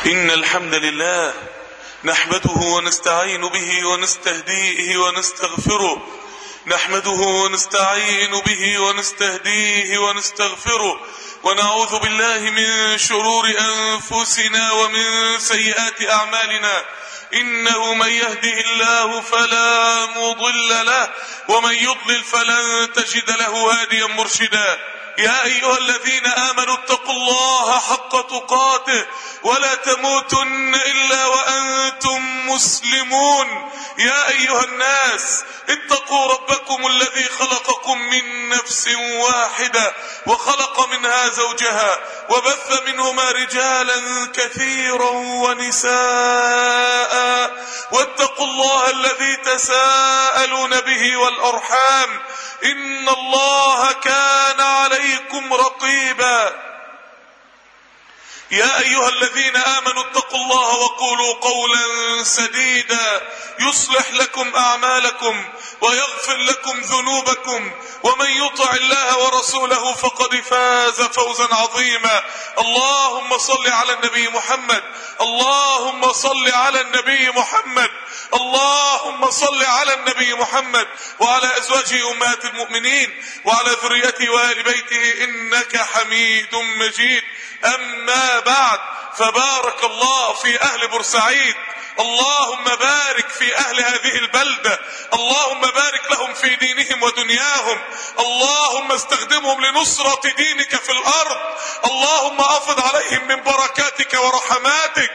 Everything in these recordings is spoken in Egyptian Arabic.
إن الحمد لله نحمده ونستعين به ونستهديه ونستغفره نحمده ونستعين به ونستهديه ونستغفره ونعوذ بالله من شرور أنفسنا ومن سيئات أعمالنا إنه من يهده الله فلا مضل له ومن يضلل فلن تجد له هاديا مرشدا يا أيها الذين آمنوا اتقوا الله حق تقاته ولا تموتن إلا وأنتم مسلمون يا أيها الناس اتقوا ربكم الذي خلقكم من نفس واحدة وخلق منها زوجها وبث منهما رجالا كثيرا ونساء واتقوا الله الذي تساءلون به والأرحام إن الله كان عليكم رقيبا يا أيها الذين آمنوا اتقوا الله وقولوا قولا سديدا يصلح لكم أعمالكم ويغفر لكم ذنوبكم ومن يطع الله ورسوله فقد فاز فوزا عظيما اللهم صل على النبي محمد اللهم صل على النبي محمد اللهم صل على النبي محمد وعلى أزواجه أمهات المؤمنين وعلى ذريته وآل بيته إنك حميد مجيد أما بعد فبارك الله في أهل بورسعيد اللهم بارك في أهل هذه البلدة اللهم بارك لهم في دينهم ودنياهم اللهم استخدمهم لنصرة دينك في الأرض اللهم أفض عليهم من بركاتك ورحماتك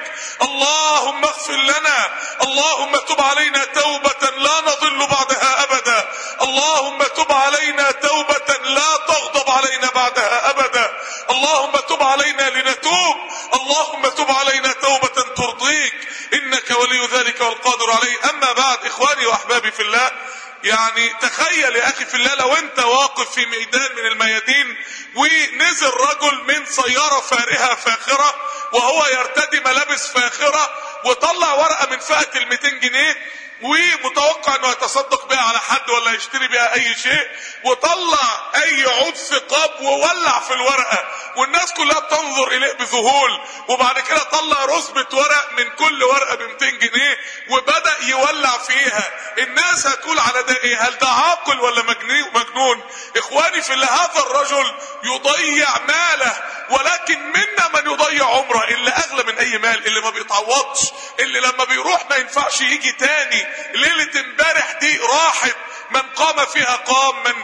اللهم اغفر لنا اللهم تب علينا توبة لا نضل بعدها أبدا اللهم تب علينا توبة لا تغضب علينا بعدها أبدا اللهم تب علينا لنتوب اللهم تب علينا توبة ترضيك إنك ولي ذلك والقادر عليه أما بعد إخواني وأحبابي في الله يعني تخيل يا أخي في الله لو أنت واقف في ميدان من الميادين ونزل رجل من سيارة فارهة فاخرة وهو يرتدي ملابس فاخرة وطلع ورقة من فئة ال 200 جنيه ومتوقع انه يتصدق بها على حد ولا يشتري بها اي شيء وطلع اي عود ثقاب وولع في الورقة والناس كلها بتنظر اليه بذهول وبعد كده طلع رزبة ورق من كل ورقة ب 200 جنيه وبدأ يولع فيها الناس هتقول على ده ايه هل ده عاقل ولا مجنون اخواني في الله هذا الرجل يضيع ماله ولكن منا من يضيع عمره اللي اغلى من اي مال اللي ما بيتعوضش اللي لما بيروح ما ينفعش يجي تاني ليلة امبارح دي راحت من قام فيها قام من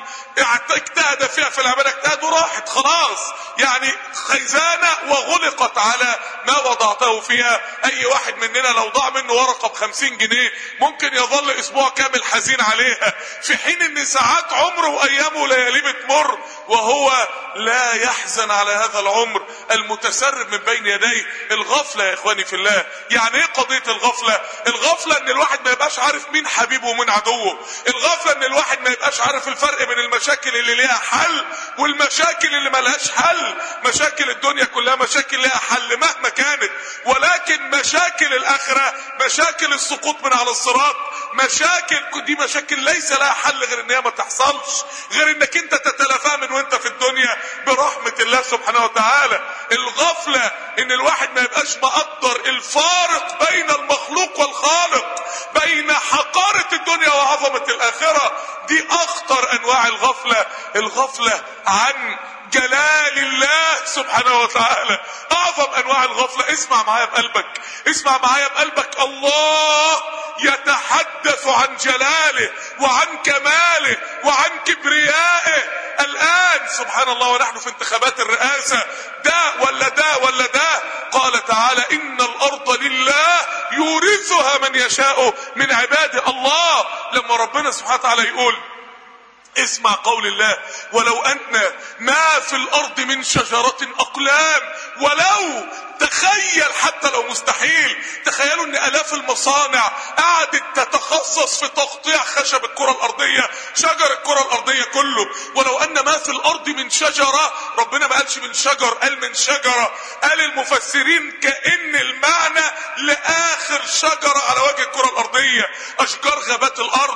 اجتهد فيها في العبادة اجتهد وراحت خلاص يعني خيزانة وغلقت على ما وضعته فيها اي واحد مننا لو ضاع منه ورقة بخمسين جنيه ممكن يظل اسبوع كامل حزين عليها في حين ان ساعات عمره وايامه ولياليه بتمر وهو لا يحزن على هذا العمر المتسرب من بين يديه الغفلة يا اخواني في الله يعني ايه قضية الغفلة الغفلة ان الواحد ما يبقاش عارف مين حبيبه ومين عدوه الغفلة ان الواحد ما يبقاش عارف الفرق بين المشاكل اللي ليها حل والمشاكل اللي ملهاش حل مشاكل الدنيا كلها مشاكل ليها حل مهما كانت ولكن مشاكل الاخرة مشاكل السقوط من على الصراط مشاكل دي مشاكل ليس لها حل غير ان هي ما تحصلش غير انك انت تتلافاها من وانت في الدنيا برحمة الله سبحانه وتعالى الغفلة ان الواحد ما يبقاش مقدر الفارق بين المخلوق والخالق بين حقارة الدنيا وعظمة الاخرة دي اخطر انواع الغفلة الغفلة عن جلال الله سبحانه وتعالى اعظم انواع الغفلة اسمع معايا بقلبك اسمع معايا بقلبك الله يتحدث عن جلاله وعن كماله وعن كبريائه الان سبحان الله ونحن في انتخابات الرئاسة ده ولا ده ولا ده قال تعالى ان الارض لله يورثها من يشاء من عباده الله لما ربنا سبحانه وتعالى يقول اسمع قول الله ولو ان ما في الارض من شجرة اقلام ولو تخيل حتى لو مستحيل تخيلوا ان الاف المصانع قعدت تتخصص في تقطيع خشب الكرة الارضية شجر الكرة الارضية كله ولو ان ما في الارض من شجرة ربنا ما قالش من شجر قال من شجرة قال المفسرين كأن المعنى لاخر شجرة على وجه الكرة الارضية اشجار غابات الارض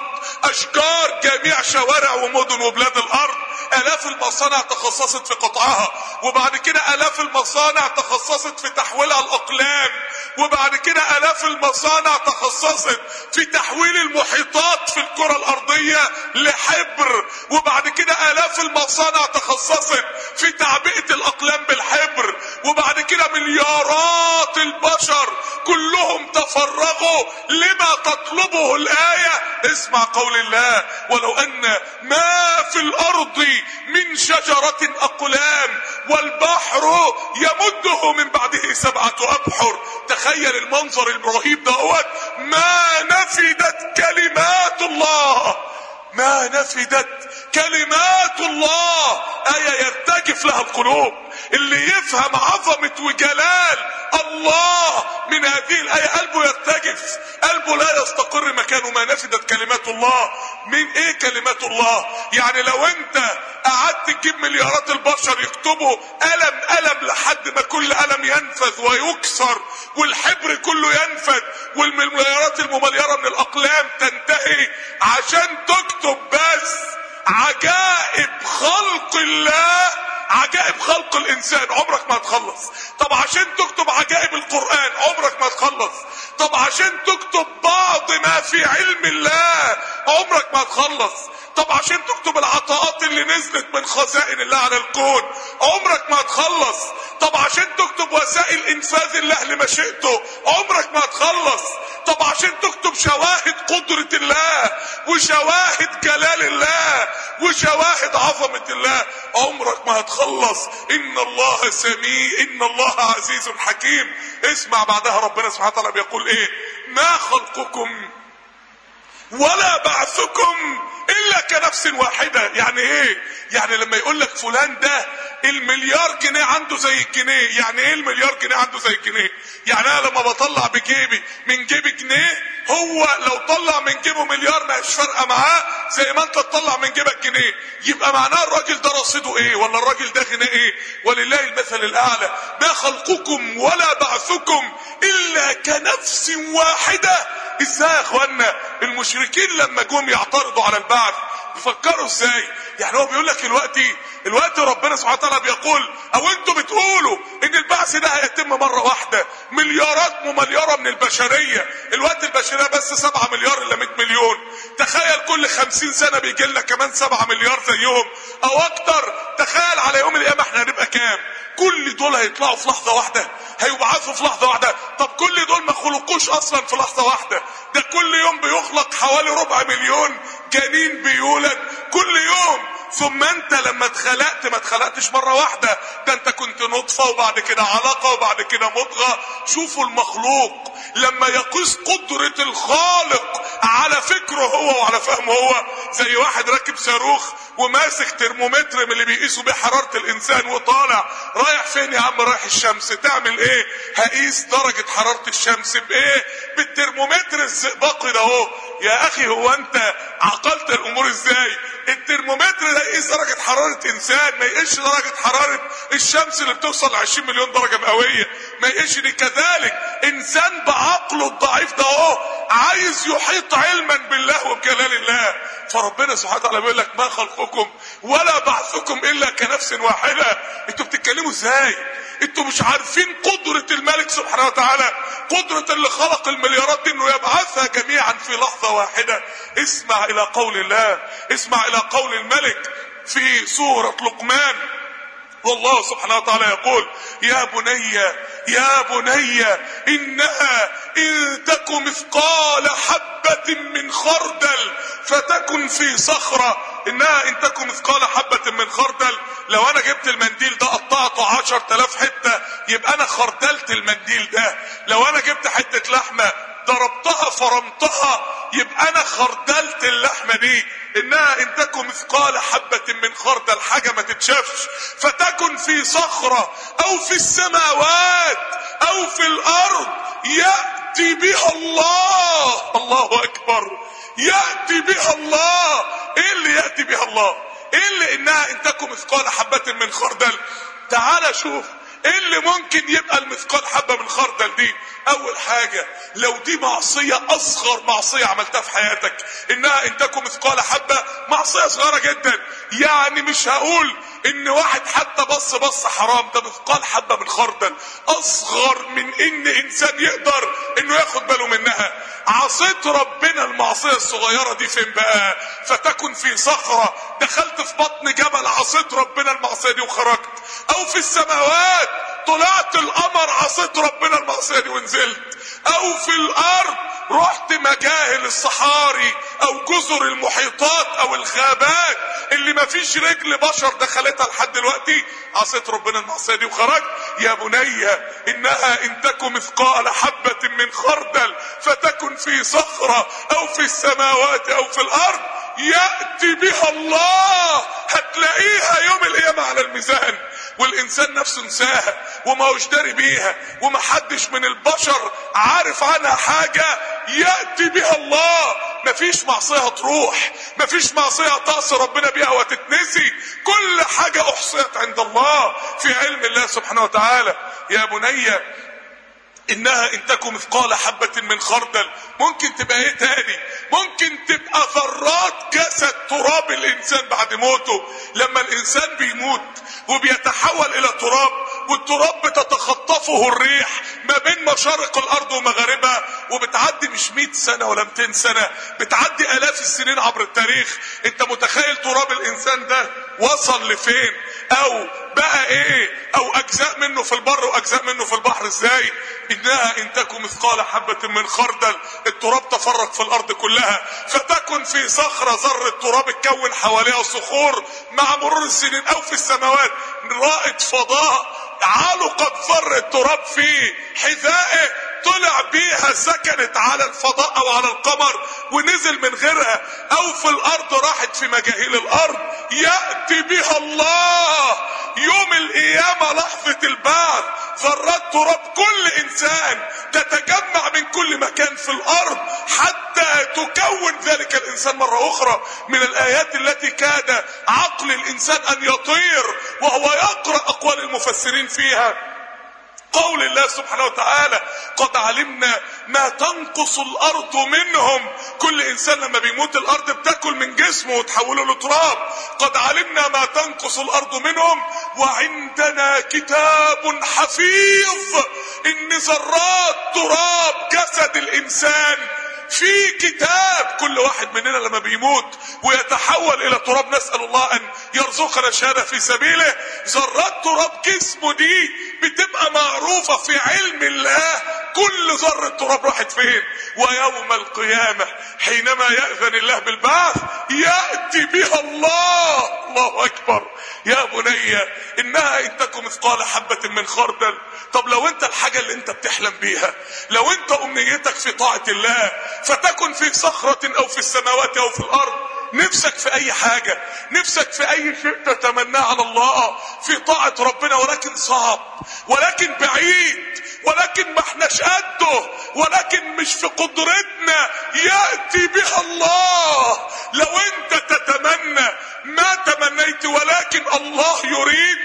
اشجار جميع شوارع ومدن وبلاد الارض الاف المصانع تخصصت في قطعها وبعد كده الاف المصانع تخصصت في تحويلها الاقلام وبعد كده الاف المصانع تخصصت في تحويل المحيطات في الكرة الارضية لحبر وبعد كده الاف المصانع تخصصت في تعبئة الاقلام بالحبر وبعد كده مليارات البشر كلهم تفرغوا لما تطلبه الايه اسمع قول الله ولو ان ما في الارض من شجرة اقلام والبحر يمده من بعده سبعة ابحر تخيل المنظر الرهيب دوت ما نفدت كلمات الله ما نفدت كلمات الله آية يرتجف لها القلوب اللي يفهم عظمة وجلال الله من هذه الآية قلبه يرتجف قلبه لا يستقر مكانه ما نفدت كلمات الله من ايه كلمات الله يعني لو انت قعدت تجيب مليارات البشر يكتبوا قلم قلم لحد ما كل قلم ينفذ ويكسر والحبر كله ينفذ والمليارات الممليرة من الأقلام تنتهي عشان تكتب بس عجائب خلق الله عجائب خلق الانسان عمرك ما هتخلص طب عشان تكتب عجائب القرآن عمرك ما هتخلص طب عشان تكتب بعض ما في علم الله عمرك ما هتخلص طب عشان تكتب العطاءات اللي نزلت من خزائن الله على الكون عمرك ما هتخلص طب عشان تكتب وسائل انفاذ الله لمشيئته عمرك ما هتخلص طب عشان تكتب شواهد قدرة الله وشواهد جلال الله وشواهد عظمة الله عمرك ما هتخلص ان الله سميع ان الله عزيز حكيم اسمع بعدها ربنا سبحانه وتعالى بيقول ايه ما خلقكم ولا بعثكم الا كنفس واحدة يعني ايه يعني لما يقول لك فلان ده المليار جنيه عنده زي الجنيه يعني ايه المليار جنيه عنده زي الجنيه يعني انا لما بطلع بجيبي من جيبي جنيه هو لو طلع من جيبه مليار ما هيش فارقه معاه زي ما انت تطلع من جيبك جنيه يبقى معناه الراجل ده رصيده ايه ولا الراجل ده غناه ايه ولله المثل الاعلى ما خلقكم ولا بعثكم الا كنفس واحده ازاي يا اخوانا المشركين لما جم يعترضوا على البعث يفكروا ازاي يعني هو بيقول لك دلوقتي الوقت ربنا سبحانه وتعالى بيقول او انتوا بتقولوا ان البعث ده هيتم مره واحده مليارات مملياره من البشريه الوقت البشريه بس 7 مليار الا 100 مليون تخيل كل 50 سنه بيجي لنا كمان 7 مليار زيهم او اكتر تخيل على يوم القيامه احنا هنبقى كام كل دول هيطلعوا في لحظه واحده هيبعثوا في لحظه واحده طب كل دول ما خلقوش اصلا في لحظه واحده ده كل يوم بيخلق حوالي ربع مليون جنين بيولد كل يوم ثم انت لما اتخلقت ما اتخلقتش مره واحده ده انت كنت نطفه وبعد كده علقه وبعد كده مضغه شوفوا المخلوق لما يقيس قدره الخالق على فكره هو وعلى فهمه هو زي واحد راكب صاروخ وماسك ترمومتر من اللي بيقيسوا بيه حراره الانسان وطالع رايح فين يا عم رايح الشمس تعمل ايه هقيس درجه حراره الشمس بايه بالترمومتر الزئبقي ده اهو يا اخي هو انت عقلت الامور ازاي الترمومتر ده يقيس درجة حرارة انسان ما يقيسش درجة حرارة الشمس اللي بتوصل ل 20 مليون درجة مئوية ما يقيسش دي كذلك انسان بعقله الضعيف ده اهو عايز يحيط علما بالله وبجلال الله فربنا سبحانه وتعالى بيقول لك ما خلقكم ولا بعثكم الا كنفس واحدة انتوا بتتكلموا ازاي انتوا مش عارفين قدرة الملك سبحانه وتعالى قدرة اللي خلق المليارات دي انه يبعثها جميعا في لحظة واحدة اسمع الى قول الله اسمع الى قول الملك في سورة لقمان والله سبحانه وتعالى يقول يا بني يا بني انها ان تك مثقال حبة من خردل فتكن في صخرة انها ان تك مثقال حبة من خردل لو انا جبت المنديل ده قطعته عشر تلاف حتة يبقى انا خردلت المنديل ده لو انا جبت حتة لحمة ضربتها فرمتها يبقى انا خردلت اللحمة دي انها ان تكن مثقال حبة من خردل حاجة ما تتشافش فتكن في صخرة او في السماوات او في الارض يأتي بها الله الله اكبر يأتي بها الله ايه اللي يأتي بها الله ايه اللي انها ان تكن مثقال حبة من خردل تعال شوف ايه اللي ممكن يبقى المثقال حبة من خردل دي اول حاجة لو دي معصية اصغر معصية عملتها في حياتك انها ان تكن مثقال حبة معصية صغيرة جدا يعني مش هقول ان واحد حتى بص بص حرام ده مثقال حبه من خردل اصغر من ان انسان يقدر انه ياخد باله منها عصيت ربنا المعصيه الصغيره دي فين بقى فتكن في صخره دخلت في بطن جبل عصيت ربنا المعصيه دي وخرجت او في السماوات طلعت القمر عصيت ربنا المعصيه دي ونزلت او في الارض رحت مجاهل الصحاري او جزر المحيطات او الغابات اللي ما فيش رجل بشر دخلتها لحد دلوقتي عصيت ربنا المعصيه دي وخرجت يا بني انها ان تك مثقال حبه من خردل فتكن في صخره او في السماوات او في الارض ياتي بها الله هتلاقيها يوم القيامه على الميزان والانسان نفسه نساها وما هوش داري بيها ومحدش من البشر عارف عنها حاجه ياتي بها الله مفيش معصيه تروح مفيش معصيه تعصي ربنا بيها وتتنسي كل حاجه احصيت عند الله في علم الله سبحانه وتعالى يا بني انها ان تكن مثقال حبة من خردل ممكن تبقى ايه تاني ممكن تبقى ذرات جسد تراب الانسان بعد موته لما الانسان بيموت وبيتحول الى تراب والتراب بتتخطفه الريح ما بين مشارق الارض ومغاربها وبتعدي مش 100 سنة ولا 200 سنة بتعدي الاف السنين عبر التاريخ انت متخيل تراب الانسان ده وصل لفين او بقى ايه او اجزاء منه في البر واجزاء منه في البحر ازاي انها ان تكن مثقال حبة من خردل التراب تفرق في الارض كلها فتكن في صخرة ذرة تراب اتكون حواليها صخور مع مرور السنين او في السماوات رائد فضاء علقت ذرة تراب في حذائه طلع بيها سكنت على الفضاء او على القمر ونزل من غيرها او في الارض راحت في مجاهيل الارض ياتي بها الله يوم القيامه لحظه البعث ذرات تراب كل انسان تتجمع من كل مكان في الارض حتى تكون ذلك الانسان مره اخرى من الايات التي كاد عقل الانسان ان يطير وهو يقرا اقوال المفسرين فيها قول الله سبحانه وتعالى قد علمنا ما تنقص الارض منهم كل انسان لما بيموت الارض بتاكل من جسمه وتحوله لتراب قد علمنا ما تنقص الارض منهم وعندنا كتاب حفيظ ان ذرات تراب جسد الانسان في كتاب كل واحد مننا لما بيموت ويتحول الى تراب نسال الله ان يرزقنا الشهاده في سبيله ذرات تراب جسمه دي بتبقى معروفه في علم الله كل ذره تراب راحت فين ويوم القيامه حينما ياذن الله بالبعث ياتي بها الله الله اكبر يا بني انها ان تكن مثقال حبه من خردل طب لو انت الحاجه اللي انت بتحلم بيها لو انت امنيتك في طاعه الله فتكن في صخره او في السماوات او في الارض نفسك في اي حاجة نفسك في اي شيء تتمناه على الله في طاعة ربنا ولكن صعب ولكن بعيد ولكن ما احناش قده ولكن مش في قدرتنا يأتي بها الله لو انت تتمنى ما تمنيت ولكن الله يريد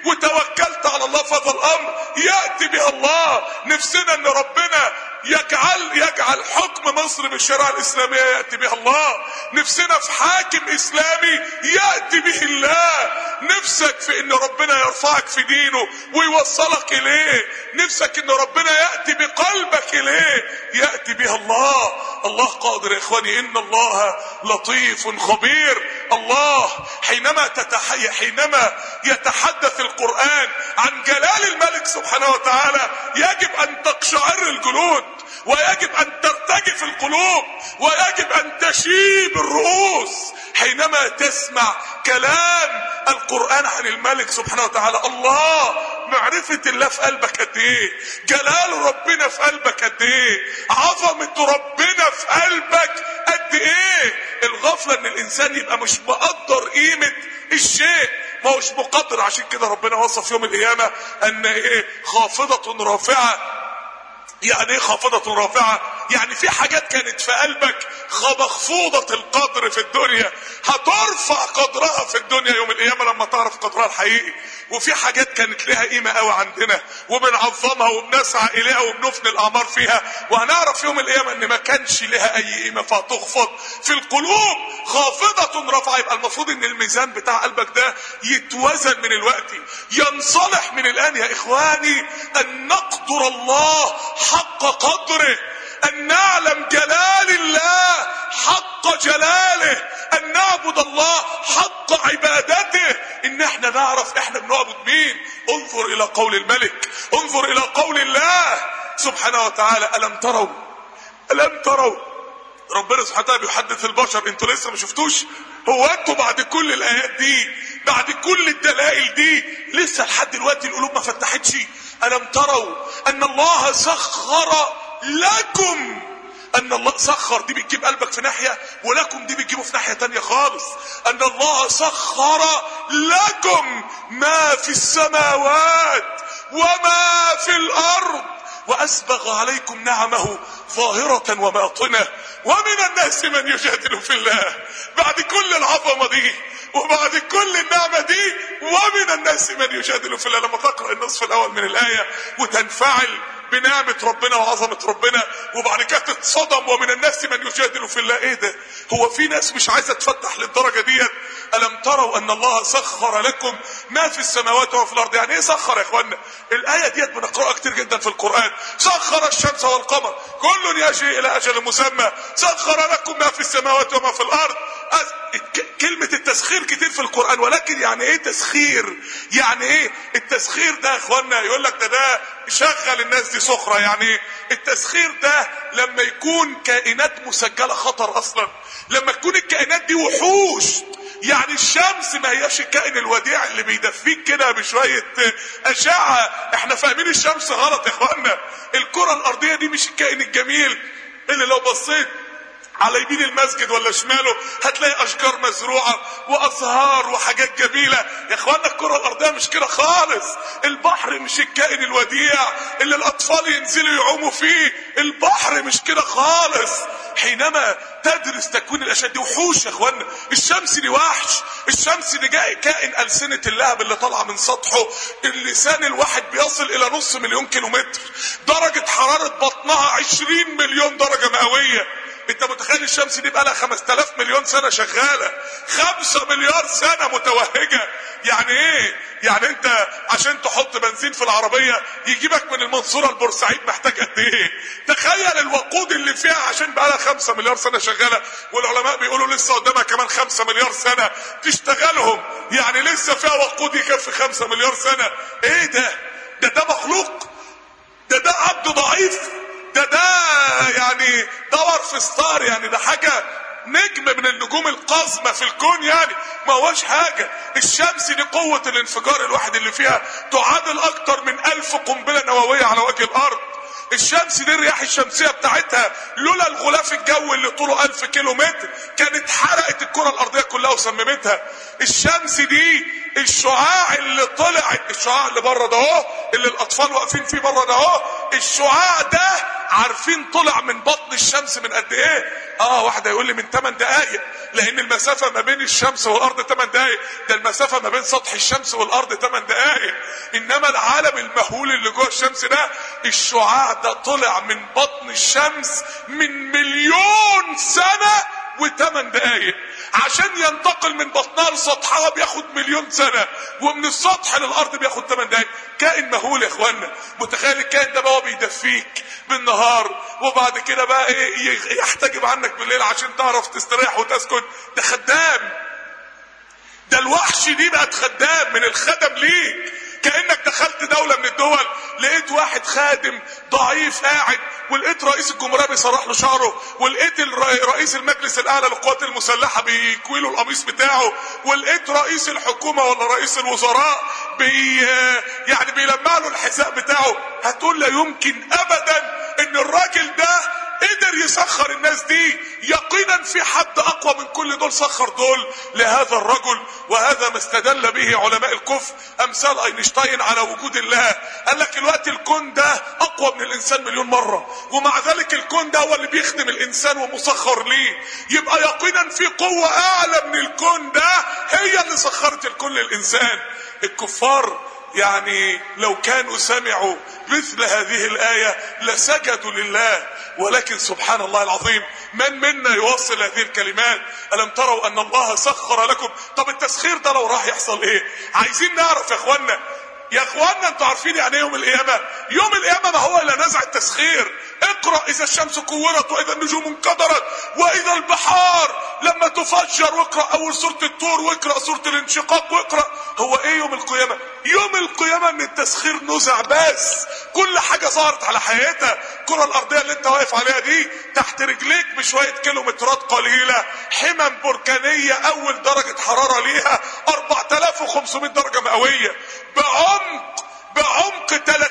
وتوكلت على الله في هذا الامر ياتي بها الله نفسنا ان ربنا يجعل يجعل حكم مصر بالشريعه الاسلاميه ياتي بها الله نفسنا في حاكم اسلامي ياتي به الله نفسك في ان ربنا يرفعك في دينه ويوصلك اليه نفسك ان ربنا ياتي بقلبك اليه ياتي بها الله الله قادر يا اخواني ان الله لطيف خبير الله حينما تتحي حينما يتحدث القران عن جلال الملك سبحانه وتعالى يجب ان تقشعر الجلود ويجب ان ترتجف القلوب ويجب ان تشيب الرؤوس حينما تسمع كلام القرآن عن الملك سبحانه وتعالى الله معرفة الله في قلبك قد ايه جلال ربنا في قلبك قد ايه عظمة ربنا في قلبك قد ايه الغفلة ان الانسان يبقى مش مقدر قيمة الشيء ما هوش مقدر عشان كده ربنا وصف يوم القيامة ان ايه خافضة رافعة يعني ايه خافضة رافعة يعني في حاجات كانت في قلبك مخفوضة القدر في الدنيا هترفع قدرها في الدنيا يوم القيامة لما تعرف قدرها الحقيقي وفي حاجات كانت لها قيمة قوي عندنا وبنعظمها وبنسعى اليها وبنفني الاعمار فيها وهنعرف يوم القيامة ان ما كانش لها اي قيمة فتخفض في القلوب خافضة رفع يبقى المفروض ان الميزان بتاع قلبك ده يتوزن من الوقت ينصلح من الان يا اخواني ان نقدر الله حق قدره ان نعلم جلال الله حق جلاله ان نعبد الله حق عبادته ان احنا نعرف احنا بنعبد مين انظر الى قول الملك انظر الى قول الله سبحانه وتعالى الم تروا الم تروا ربنا سبحانه وتعالى بيحدث البشر انتوا لسه ما شفتوش هو انتوا بعد كل الايات دي بعد كل الدلائل دي لسه لحد دلوقتي القلوب ما فتحتش الم تروا ان الله سخر لكم ان الله سخر دي بتجيب قلبك في ناحية ولكم دي بتجيبه في ناحية تانية خالص ان الله سخر لكم ما في السماوات وما في الارض واسبغ عليكم نعمه ظاهرة وباطنة ومن الناس من يجادل في الله بعد كل العظمة دي وبعد كل النعمة دي ومن الناس من يجادل في الله لما تقرأ النصف الاول من الاية وتنفعل بنعمة ربنا وعظمة ربنا وبعد كده تتصدم ومن الناس من يجادل في الله ايه ده هو في ناس مش عايزة تفتح للدرجة ديت ألم تروا أن الله سخر لكم ما في السماوات وما في الأرض يعني إيه سخر يا إخوانا الآية ديت بنقرأها كتير جدا في القرآن سخر الشمس والقمر كل يجري إلى أجل مسمى سخر لكم ما في السماوات وما في الأرض كلمة التسخير كتير في القرآن ولكن يعني ايه تسخير يعني ايه التسخير ده يا اخوانا يقول لك ده ده شغل الناس دي سخرة يعني ايه التسخير ده لما يكون كائنات مسجلة خطر اصلا لما تكون الكائنات دي وحوش يعني الشمس ما هياش الكائن الوديع اللي بيدفيك كده بشوية اشعة احنا فاهمين الشمس غلط يا اخوانا الكرة الارضية دي مش الكائن الجميل اللي لو بصيت على يمين المسجد ولا شماله هتلاقي اشجار مزروعه وازهار وحاجات جميله يا اخوانا الكره الارضيه مش كده خالص البحر مش الكائن الوديع اللي الاطفال ينزلوا يعوموا فيه البحر مش كده خالص حينما تدرس تكوين الاشياء دي وحوش يا اخوانا الشمس دي وحش الشمس دي جاي كائن السنه اللهب اللي طالعه من سطحه اللسان الواحد بيصل الى نص مليون كيلومتر درجه حراره بطنها 20 مليون درجه مئويه انت متخيل الشمس دي بقالها 5000 مليون سنه شغاله 5 مليار سنه متوهجه يعني ايه يعني انت عشان تحط بنزين في العربيه يجيبك من المنصوره لبورسعيد محتاج قد ايه تخيل الوقود اللي فيها عشان بقالها 5 مليار سنه شغاله والعلماء بيقولوا لسه قدامها كمان 5 مليار سنه تشتغلهم يعني لسه فيها وقود يكفي 5 مليار سنه ايه ده ده ده مخلوق ده ده عبد ضعيف ده ده يعني دور في ستار يعني ده حاجة نجم من النجوم القزمة في الكون يعني ما هوش حاجة الشمس دي قوة الانفجار الواحد اللي فيها تعادل اكتر من الف قنبلة نووية على وجه الارض الشمس دي الرياح الشمسية بتاعتها لولا الغلاف الجوي اللي طوله ألف كيلو متر كانت حرقت الكرة الأرضية كلها وسممتها الشمس دي الشعاع اللي طلع الشعاع اللي بره ده اهو اللي الأطفال واقفين فيه بره ده اهو الشعاع ده عارفين طلع من بطن الشمس من قد ايه اه واحد هيقول لي من 8 دقايق لان المسافة ما بين الشمس والارض 8 دقايق ده المسافة ما بين سطح الشمس والارض 8 دقايق انما العالم المهول اللي جوه الشمس ده الشعاع ده طلع من بطن الشمس من مليون سنة وثمان دقايق عشان ينتقل من بطنها لسطحها بياخد مليون سنة ومن السطح للأرض بياخد 8 دقايق كائن مهول يا اخوانا متخيل الكائن ده بقى هو بيدفيك بالنهار وبعد كده بقى ايه يحتجب عنك بالليل عشان تعرف تستريح وتسكن ده خدام ده الوحش دي بقت خدام من الخدم ليك كانك دخلت دوله من الدول لقيت واحد خادم ضعيف قاعد ولقيت رئيس الجمهوريه بيسرح له شعره ولقيت رئيس المجلس الاعلى للقوات المسلحه بيكوي له القميص بتاعه ولقيت رئيس الحكومه ولا رئيس الوزراء بي يعني بيلمع له الحذاء بتاعه هتقول لا يمكن ابدا ان الراجل ده قدر يسخر الناس دي يقين يقينا في حد اقوى من كل دول سخر دول لهذا الرجل وهذا ما استدل به علماء الكفر امثال اينشتاين على وجود الله قال لك الوقت الكون ده اقوى من الانسان مليون مره ومع ذلك الكون ده هو اللي بيخدم الانسان ومسخر ليه يبقى يقينا في قوه اعلى من الكون ده هي اللي سخرت الكون للانسان الكفار يعني لو كانوا سمعوا مثل هذه الآية لسجدوا لله ولكن سبحان الله العظيم من منا يوصل هذه الكلمات ألم تروا أن الله سخر لكم طب التسخير ده لو راح يحصل إيه عايزين نعرف يا أخوانا يا اخوانا انتوا عارفين يعني ايه يوم القيامه يوم القيامه ما هو الا نزع التسخير اقرا اذا الشمس كورت واذا النجوم انكدرت واذا البحار لما تفجر واقرا اول سوره الطور واقرا سوره الانشقاق واقرا هو ايه يوم القيامه يوم القيامه ان التسخير نزع بس كل حاجه ظهرت على حياتها الكره الارضيه اللي انت واقف عليها دي تحت رجليك بشويه كيلومترات قليله حمم بركانيه اول درجه حراره ليها 4500 درجه مئويه بعمق بعمق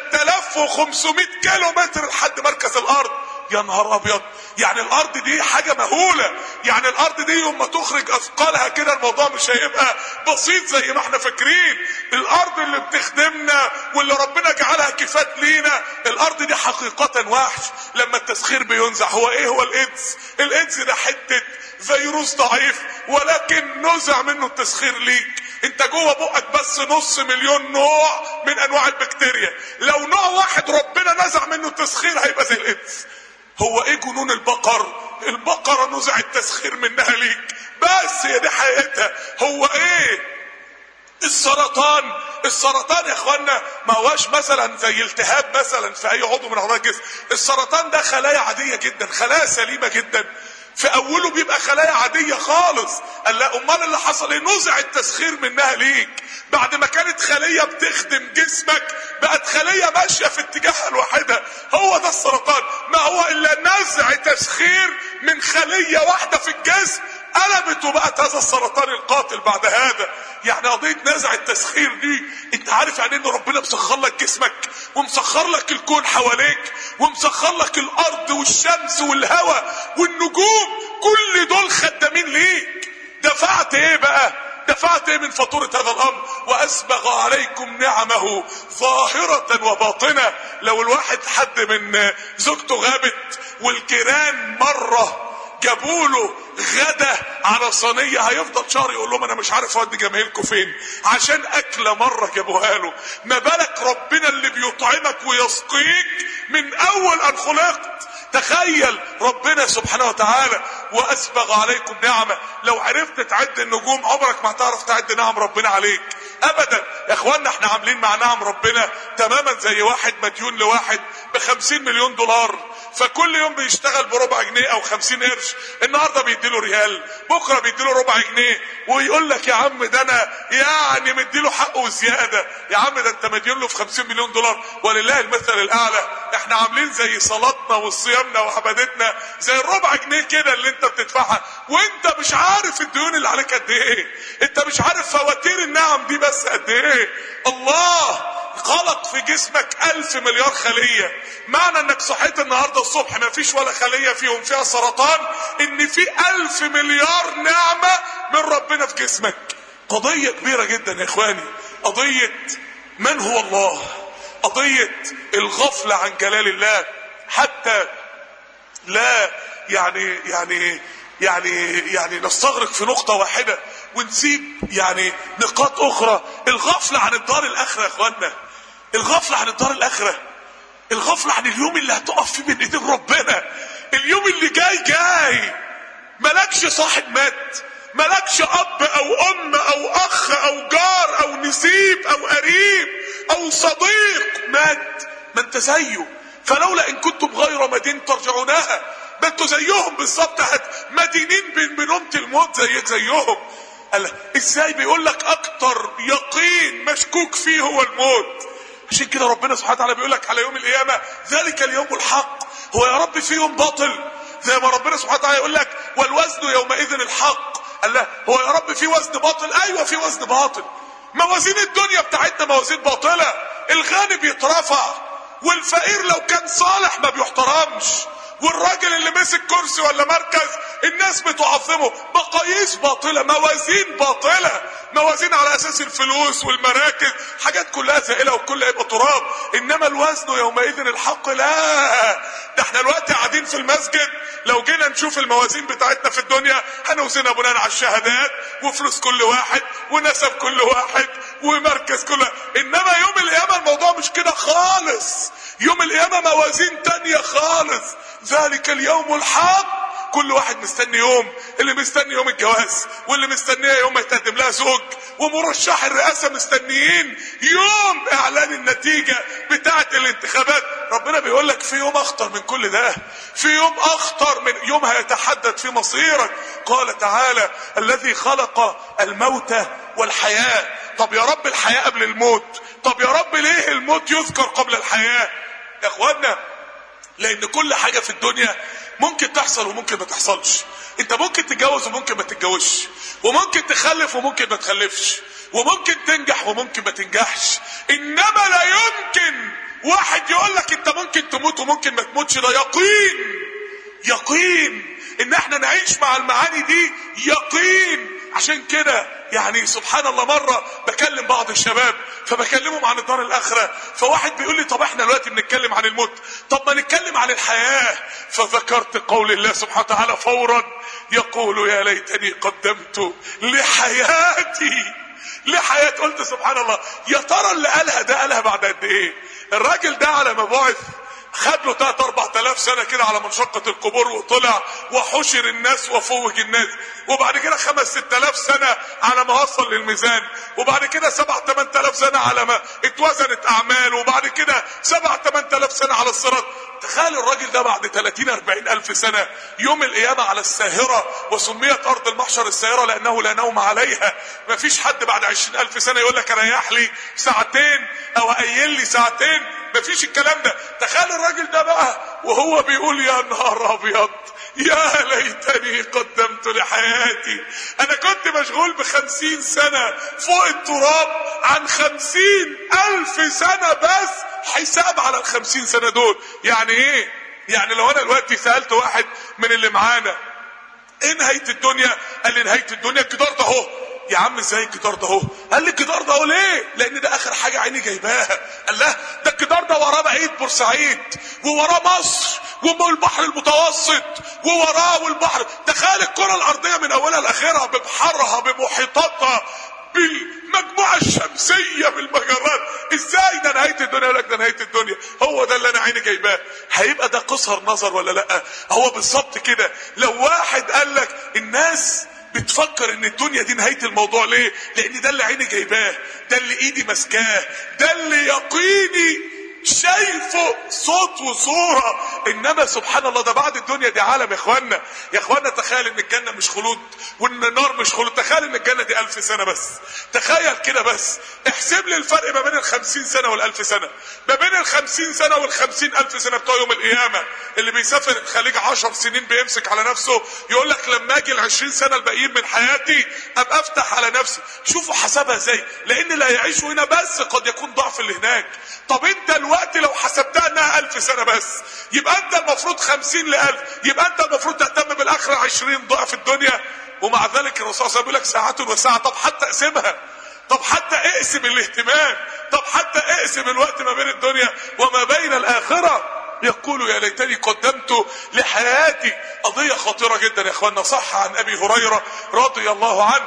3500 كيلو متر لحد مركز الارض يا نهار ابيض يعني الارض دي حاجه مهوله يعني الارض دي يوم ما تخرج اثقالها كده الموضوع مش هيبقى بسيط زي ما احنا فاكرين الارض اللي بتخدمنا واللي ربنا جعلها كفات لينا الارض دي حقيقه وحش لما التسخير بينزع هو ايه هو الايدز الايدز ده حته فيروس ضعيف ولكن نزع منه التسخير ليك انت جوه بقك بس نص مليون نوع من انواع البكتيريا لو نوع واحد ربنا نزع منه التسخير هيبقى زي الايدز هو ايه جنون البقر البقرة نزع التسخير منها ليك بس هي دي حقيقتها هو ايه السرطان السرطان يا اخوانا ما هواش مثلا زي التهاب مثلا في اي عضو من اعضاء الجسم السرطان ده خلايا عادية جدا خلايا سليمة جدا في اوله بيبقى خلايا عادية خالص قال لا امال اللي حصل ايه نزع التسخير منها ليك بعد ما كانت خلية بتخدم جسمك بقت خلية ماشية في اتجاهها الواحدة هو ده السرطان ما هو الا نزع تسخير من خلية واحدة في الجسم قلبت وبقت هذا السرطان القاتل بعد هذا يعني قضية نزع التسخير دي انت عارف يعني ان ربنا مسخر لك جسمك ومسخر لك الكون حواليك ومسخر لك الارض والشمس والهواء والنجوم كل دول خدامين ليك دفعت ايه بقى دفعت ايه من فاتورة هذا الامر واسبغ عليكم نعمه ظاهرة وباطنة لو الواحد حد من زوجته غابت والجيران مرة جابوا له غدا على صينيه هيفضل شهر يقول لهم انا مش عارف اودي جماهيركم فين عشان اكله مره جابوها له ما بالك ربنا اللي بيطعمك ويسقيك من اول ان خلقت تخيل ربنا سبحانه وتعالى واسبغ عليكم نعمه لو عرفت تعد النجوم عمرك ما هتعرف تعد نعم ربنا عليك ابدا يا اخوانا احنا عاملين مع نعم ربنا تماما زي واحد مديون لواحد بخمسين مليون دولار فكل يوم بيشتغل بربع جنيه او خمسين قرش النهارده بيديله ريال بكره بيديله ربع جنيه ويقول لك يا عم ده انا يعني مديله حقه زياده يا عم ده انت مديون له في خمسين مليون دولار ولله المثل الاعلى احنا عاملين زي صلاتنا وصيامنا وعبادتنا زي الربع جنيه كده اللي انت بتدفعها وانت مش عارف الديون اللي عليك قد ايه انت مش عارف فواتير النعم دي بس قد ايه الله خلق في جسمك ألف مليار خلية معنى انك صحيت النهاردة الصبح ما فيش ولا خلية فيهم فيها سرطان ان في ألف مليار نعمة من ربنا في جسمك قضية كبيرة جدا يا اخواني قضية من هو الله قضية الغفلة عن جلال الله حتى لا يعني يعني يعني يعني نستغرق في نقطة واحدة ونسيب يعني نقاط أخرى الغفلة عن الدار الآخرة يا إخوانا الغفلة عن الدار الآخرة الغفلة عن اليوم اللي هتقف فيه بين إيدين ربنا اليوم اللي جاي جاي ملكش صاحب مات ملكش أب أو أم أو أخ أو جار أو نسيب أو قريب أو صديق مات ما أنت زيه فلولا إن كنتم غير مدين ترجعونها ما انتوا زيهم بالظبط مدينين بين بنومة الموت زيك زيهم قال ازاي بيقول لك اكتر يقين مشكوك فيه هو الموت عشان كده ربنا سبحانه وتعالى بيقول لك على يوم القيامه ذلك اليوم الحق هو يا رب في يوم باطل زي ما ربنا سبحانه وتعالى يقول لك والوزن يومئذ الحق قال لا هو يا رب في وزن باطل ايوه في وزن باطل موازين الدنيا بتاعتنا موازين باطله الغني بيترفع والفقير لو كان صالح ما بيحترمش والراجل اللي مسك كرسي ولا مركز الناس بتعظمه مقاييس باطله موازين باطله موازين على اساس الفلوس والمراكز حاجات كلها زائله وكلها يبقى تراب انما الوزن يومئذ الحق لا ده احنا دلوقتي قاعدين في المسجد لو جينا نشوف الموازين بتاعتنا في الدنيا هنوزنها بناء على الشهادات وفلوس كل واحد ونسب كل واحد ومركز كل واحد. انما يوم القيامه الموضوع مش كده خالص يوم القيامه موازين تانية خالص ذلك اليوم الحق كل واحد مستني يوم اللي مستني يوم الجواز واللي مستنيه يوم يتقدم لها زوج ومرشح الرئاسة مستنيين يوم اعلان النتيجة بتاعة الانتخابات ربنا بيقول لك في يوم اخطر من كل ده في يوم اخطر من يوم هيتحدد في مصيرك قال تعالى الذي خلق الموت والحياة طب يا رب الحياة قبل الموت طب يا رب ليه الموت يذكر قبل الحياة يا اخوانا لان كل حاجة في الدنيا ممكن تحصل وممكن ما تحصلش انت ممكن تتجوز وممكن ما تتجوزش وممكن تخلف وممكن ما تخلفش وممكن تنجح وممكن ما تنجحش انما لا يمكن واحد يقول لك انت ممكن تموت وممكن ما تموتش ده يقين يقين ان احنا نعيش مع المعاني دي يقين عشان كده يعني سبحان الله مرة بكلم بعض الشباب فبكلمهم عن الدار الآخرة فواحد بيقول لي طب احنا دلوقتي بنتكلم عن الموت طب ما نتكلم عن الحياة فذكرت قول الله سبحانه وتعالى فورا يقول يا ليتني قدمت لحياتي لحياة قلت سبحان الله يا ترى اللي قالها ده قالها بعد قد ايه الراجل ده على ما بعث خد له 3 4000 سنه كده على منشقه القبور وطلع وحشر الناس وفوج الناس وبعد كده 5 6000 سنه على ما وصل للميزان وبعد كده 7 8000 سنه على ما اتوزنت اعماله وبعد كده 7 8000 سنه على الصراط تخيل الراجل ده بعد 30 40 الف سنه يوم القيامه على الساهره وسميت ارض المحشر الساهره لانه لا نوم عليها ما فيش حد بعد 20 الف سنه يقول لك ريح لي ساعتين او قيل لي ساعتين ما فيش الكلام ده تخيل الراجل ده بقى وهو بيقول يا نهار ابيض يا ليتني قدمت لحياتي انا كنت مشغول بخمسين سنة فوق التراب عن خمسين الف سنة بس حساب على الخمسين سنة دول يعني ايه يعني لو انا دلوقتي سألت واحد من اللي معانا ايه نهاية الدنيا قال لي نهاية الدنيا الجدار ده اهو يا عم ازاي الجدار ده اهو قال لي الجدار ده اهو ليه لان ده اخر حاجه عيني جايباها قال لا ده الجدار ده وراه بقيه بورسعيد ووراه مصر والبحر المتوسط ووراه والبحر تخيل الكره الارضيه من اولها لاخرها ببحرها بمحيطاتها بالمجموعة الشمسية بالمجرات ازاي ده نهاية الدنيا لك ده نهاية الدنيا هو ده اللي انا عيني جايباه هيبقى ده قصر نظر ولا لا هو بالظبط كده لو واحد قال لك الناس بتفكر ان الدنيا دي نهايه الموضوع ليه لان ده اللي عيني جايباه ده اللي ايدي ماسكاه ده اللي يقيني شايفه صوت وصورة انما سبحان الله ده بعد الدنيا دي عالم يا اخوانا يا اخوانا تخيل ان الجنة مش خلود وان النار مش خلود تخيل ان الجنة دي الف سنة بس تخيل كده بس احسب لي الفرق ما بين الخمسين سنة والالف سنة ما بين الخمسين سنة والخمسين الف سنة بتوع يوم القيامة اللي بيسافر الخليج عشر سنين بيمسك على نفسه يقول لك لما اجي العشرين سنة الباقيين من حياتي ابقى افتح على نفسي شوفوا حسبها ازاي لان اللي هيعيشوا هنا بس قد يكون ضعف اللي هناك طب انت الوقت لو حسبتها انها الف سنة بس يبقى انت المفروض خمسين لالف يبقى انت المفروض تهتم بالاخرة عشرين ضعف الدنيا ومع ذلك الرسول صلى الله عليه وسلم يقول لك ساعات وساعة طب حتى اقسمها طب حتى اقسم الاهتمام طب حتى اقسم الوقت ما بين الدنيا وما بين الاخره يقول يا ليتني قدمت لحياتي قضية خطيرة جدا يا اخوانا صح عن ابي هريرة رضي الله عنه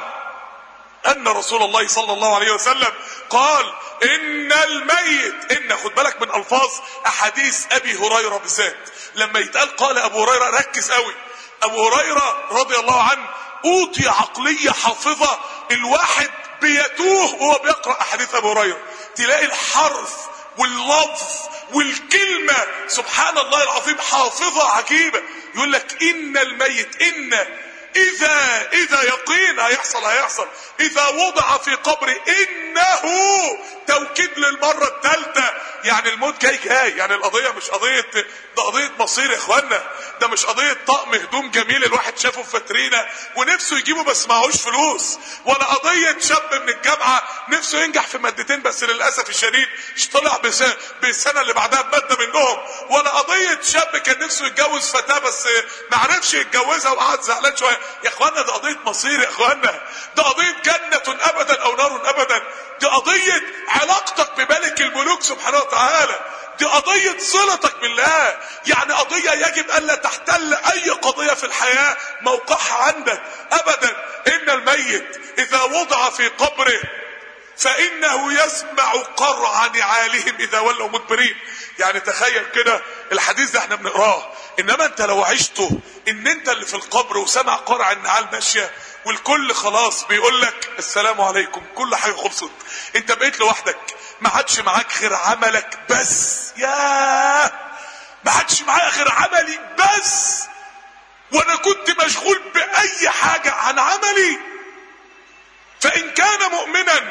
ان رسول الله صلى الله عليه وسلم قال ان الميت ان خد بالك من الفاظ احاديث ابي هريرة بالذات لما يتقال قال ابو هريرة ركز قوي ابو هريرة رضي الله عنه اوتي عقلية حافظة الواحد بيتوه وهو بيقرأ احاديث ابو هريرة تلاقي الحرف واللفظ والكلمة سبحان الله العظيم حافظة عجيبة يقول لك ان الميت ان اذا اذا يقين هيحصل هيحصل اذا وضع في قبر انه توكيد للمرة الثالثة يعني الموت جاي جاي يعني القضية مش قضية ده قضية مصير يا اخوانا ده مش قضية طقم هدوم جميل الواحد شافه في فاترينا ونفسه يجيبه بس معهوش فلوس ولا قضية شاب من الجامعة نفسه ينجح في مادتين بس للأسف الشديد طلع بس بالسنة اللي بعدها بمادة منهم ولا قضية شاب كان نفسه يتجوز فتاة بس ما عرفش يتجوزها وقعد زعلان شوية يا اخوانا ده قضية مصير يا اخوانا ده قضية جنة ابدا او نار ابدا دي قضية علاقتك بملك الملوك سبحانه وتعالى دي قضية صلتك بالله يعني قضية يجب ألا تحتل أي قضية في الحياة موقعها عندك أبدا إن الميت إذا وضع في قبره فإنه يسمع قرع نعالهم إذا ولوا مدبرين يعني تخيل كده الحديث ده احنا بنقراه انما انت لو عشته ان انت اللي في القبر وسمع قرع النعال ماشيه والكل خلاص بيقول لك السلام عليكم كل حاجه خلصت انت بقيت لوحدك ما عادش معاك غير عملك بس ياه ما عادش معايا غير عملي بس وانا كنت مشغول باي حاجه عن عملي فان كان مؤمنا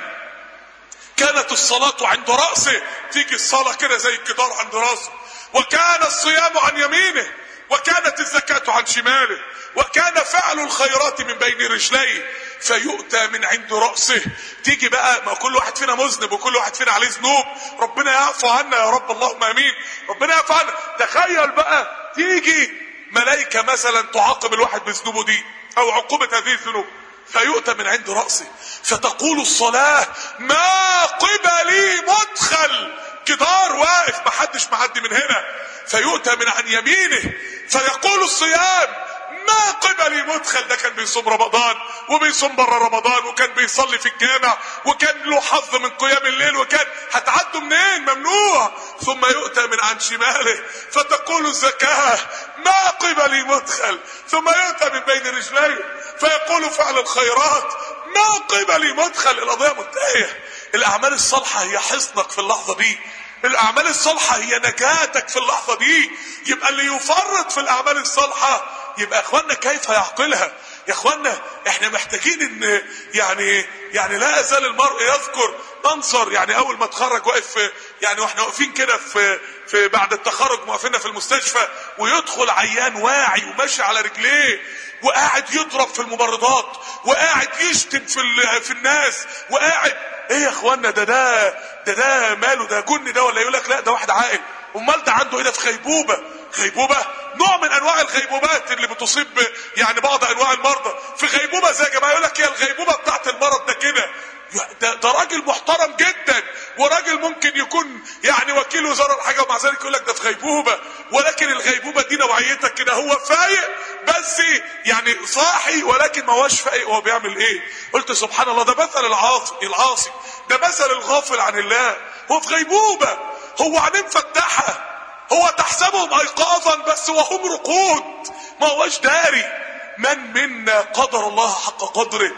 كانت الصلاة عند رأسه تيجي الصلاة كده زي الجدار عند رأسه وكان الصيام عن يمينه وكانت الزكاة عن شماله وكان فعل الخيرات من بين رجليه فيؤتى من عند رأسه تيجي بقى ما كل واحد فينا مذنب وكل واحد فينا عليه ذنوب ربنا يعفو عنا يا رب اللهم امين ربنا يعفو عنا تخيل بقى تيجي ملائكة مثلا تعاقب الواحد بذنوبه دي او عقوبة هذه الذنوب فيؤتى من عند رأسه فتقول الصلاة ما قبلي مدخل جدار واقف محدش معدي من هنا فيؤتى من عن يمينه فيقول الصيام ما قبلي مدخل ده كان بيصوم رمضان وبيصوم بره رمضان وكان بيصلي في الجامع وكان له حظ من قيام الليل وكان هتعدوا منين ممنوع ثم يؤتى من عن شماله فتقول الزكاة ما قبلي مدخل ثم يؤتى من بين رجليه فيقول فعل الخيرات ما قبلي مدخل القضية منتهية الأعمال الصالحة هي حصنك في اللحظة دي الأعمال الصالحة هي نجاتك في اللحظة دي يبقى اللي يفرط في الأعمال الصالحة يبقى اخوانا كيف يعقلها يا اخوانا احنا محتاجين ان يعني يعني لا يزال المرء يذكر منظر يعني اول ما اتخرج واقف في يعني واحنا واقفين كده في في بعد التخرج واقفين في المستشفى ويدخل عيان واعي وماشي على رجليه وقاعد يضرب في الممرضات وقاعد يشتم في في الناس وقاعد ايه يا اخوانا ده ده ده ده ماله ده جن ده ولا يقول لك لا ده واحد عاقل امال ده عنده ايه ده في غيبوبه غيبوبه نوع من انواع الغيبوبات اللي بتصيب يعني بعض انواع المرضى في غيبوبه زي يا جماعه يقول لك هي الغيبوبه بتاعت المرض ده كده ده, ده راجل محترم جدا وراجل ممكن يكون يعني وكيل وزاره حاجه ومع ذلك يقول لك ده في غيبوبه ولكن الغيبوبه دي نوعيتك كده هو فايق بس يعني صاحي ولكن ما هوش فايق هو بيعمل ايه قلت سبحان الله ده مثل العاصي العاصي ده مثل الغافل عن الله هو في غيبوبه هو عينيه مفتحه هو تحسبهم ايقاظا بس وهم رقود ما هوش داري من منا قدر الله حق قدره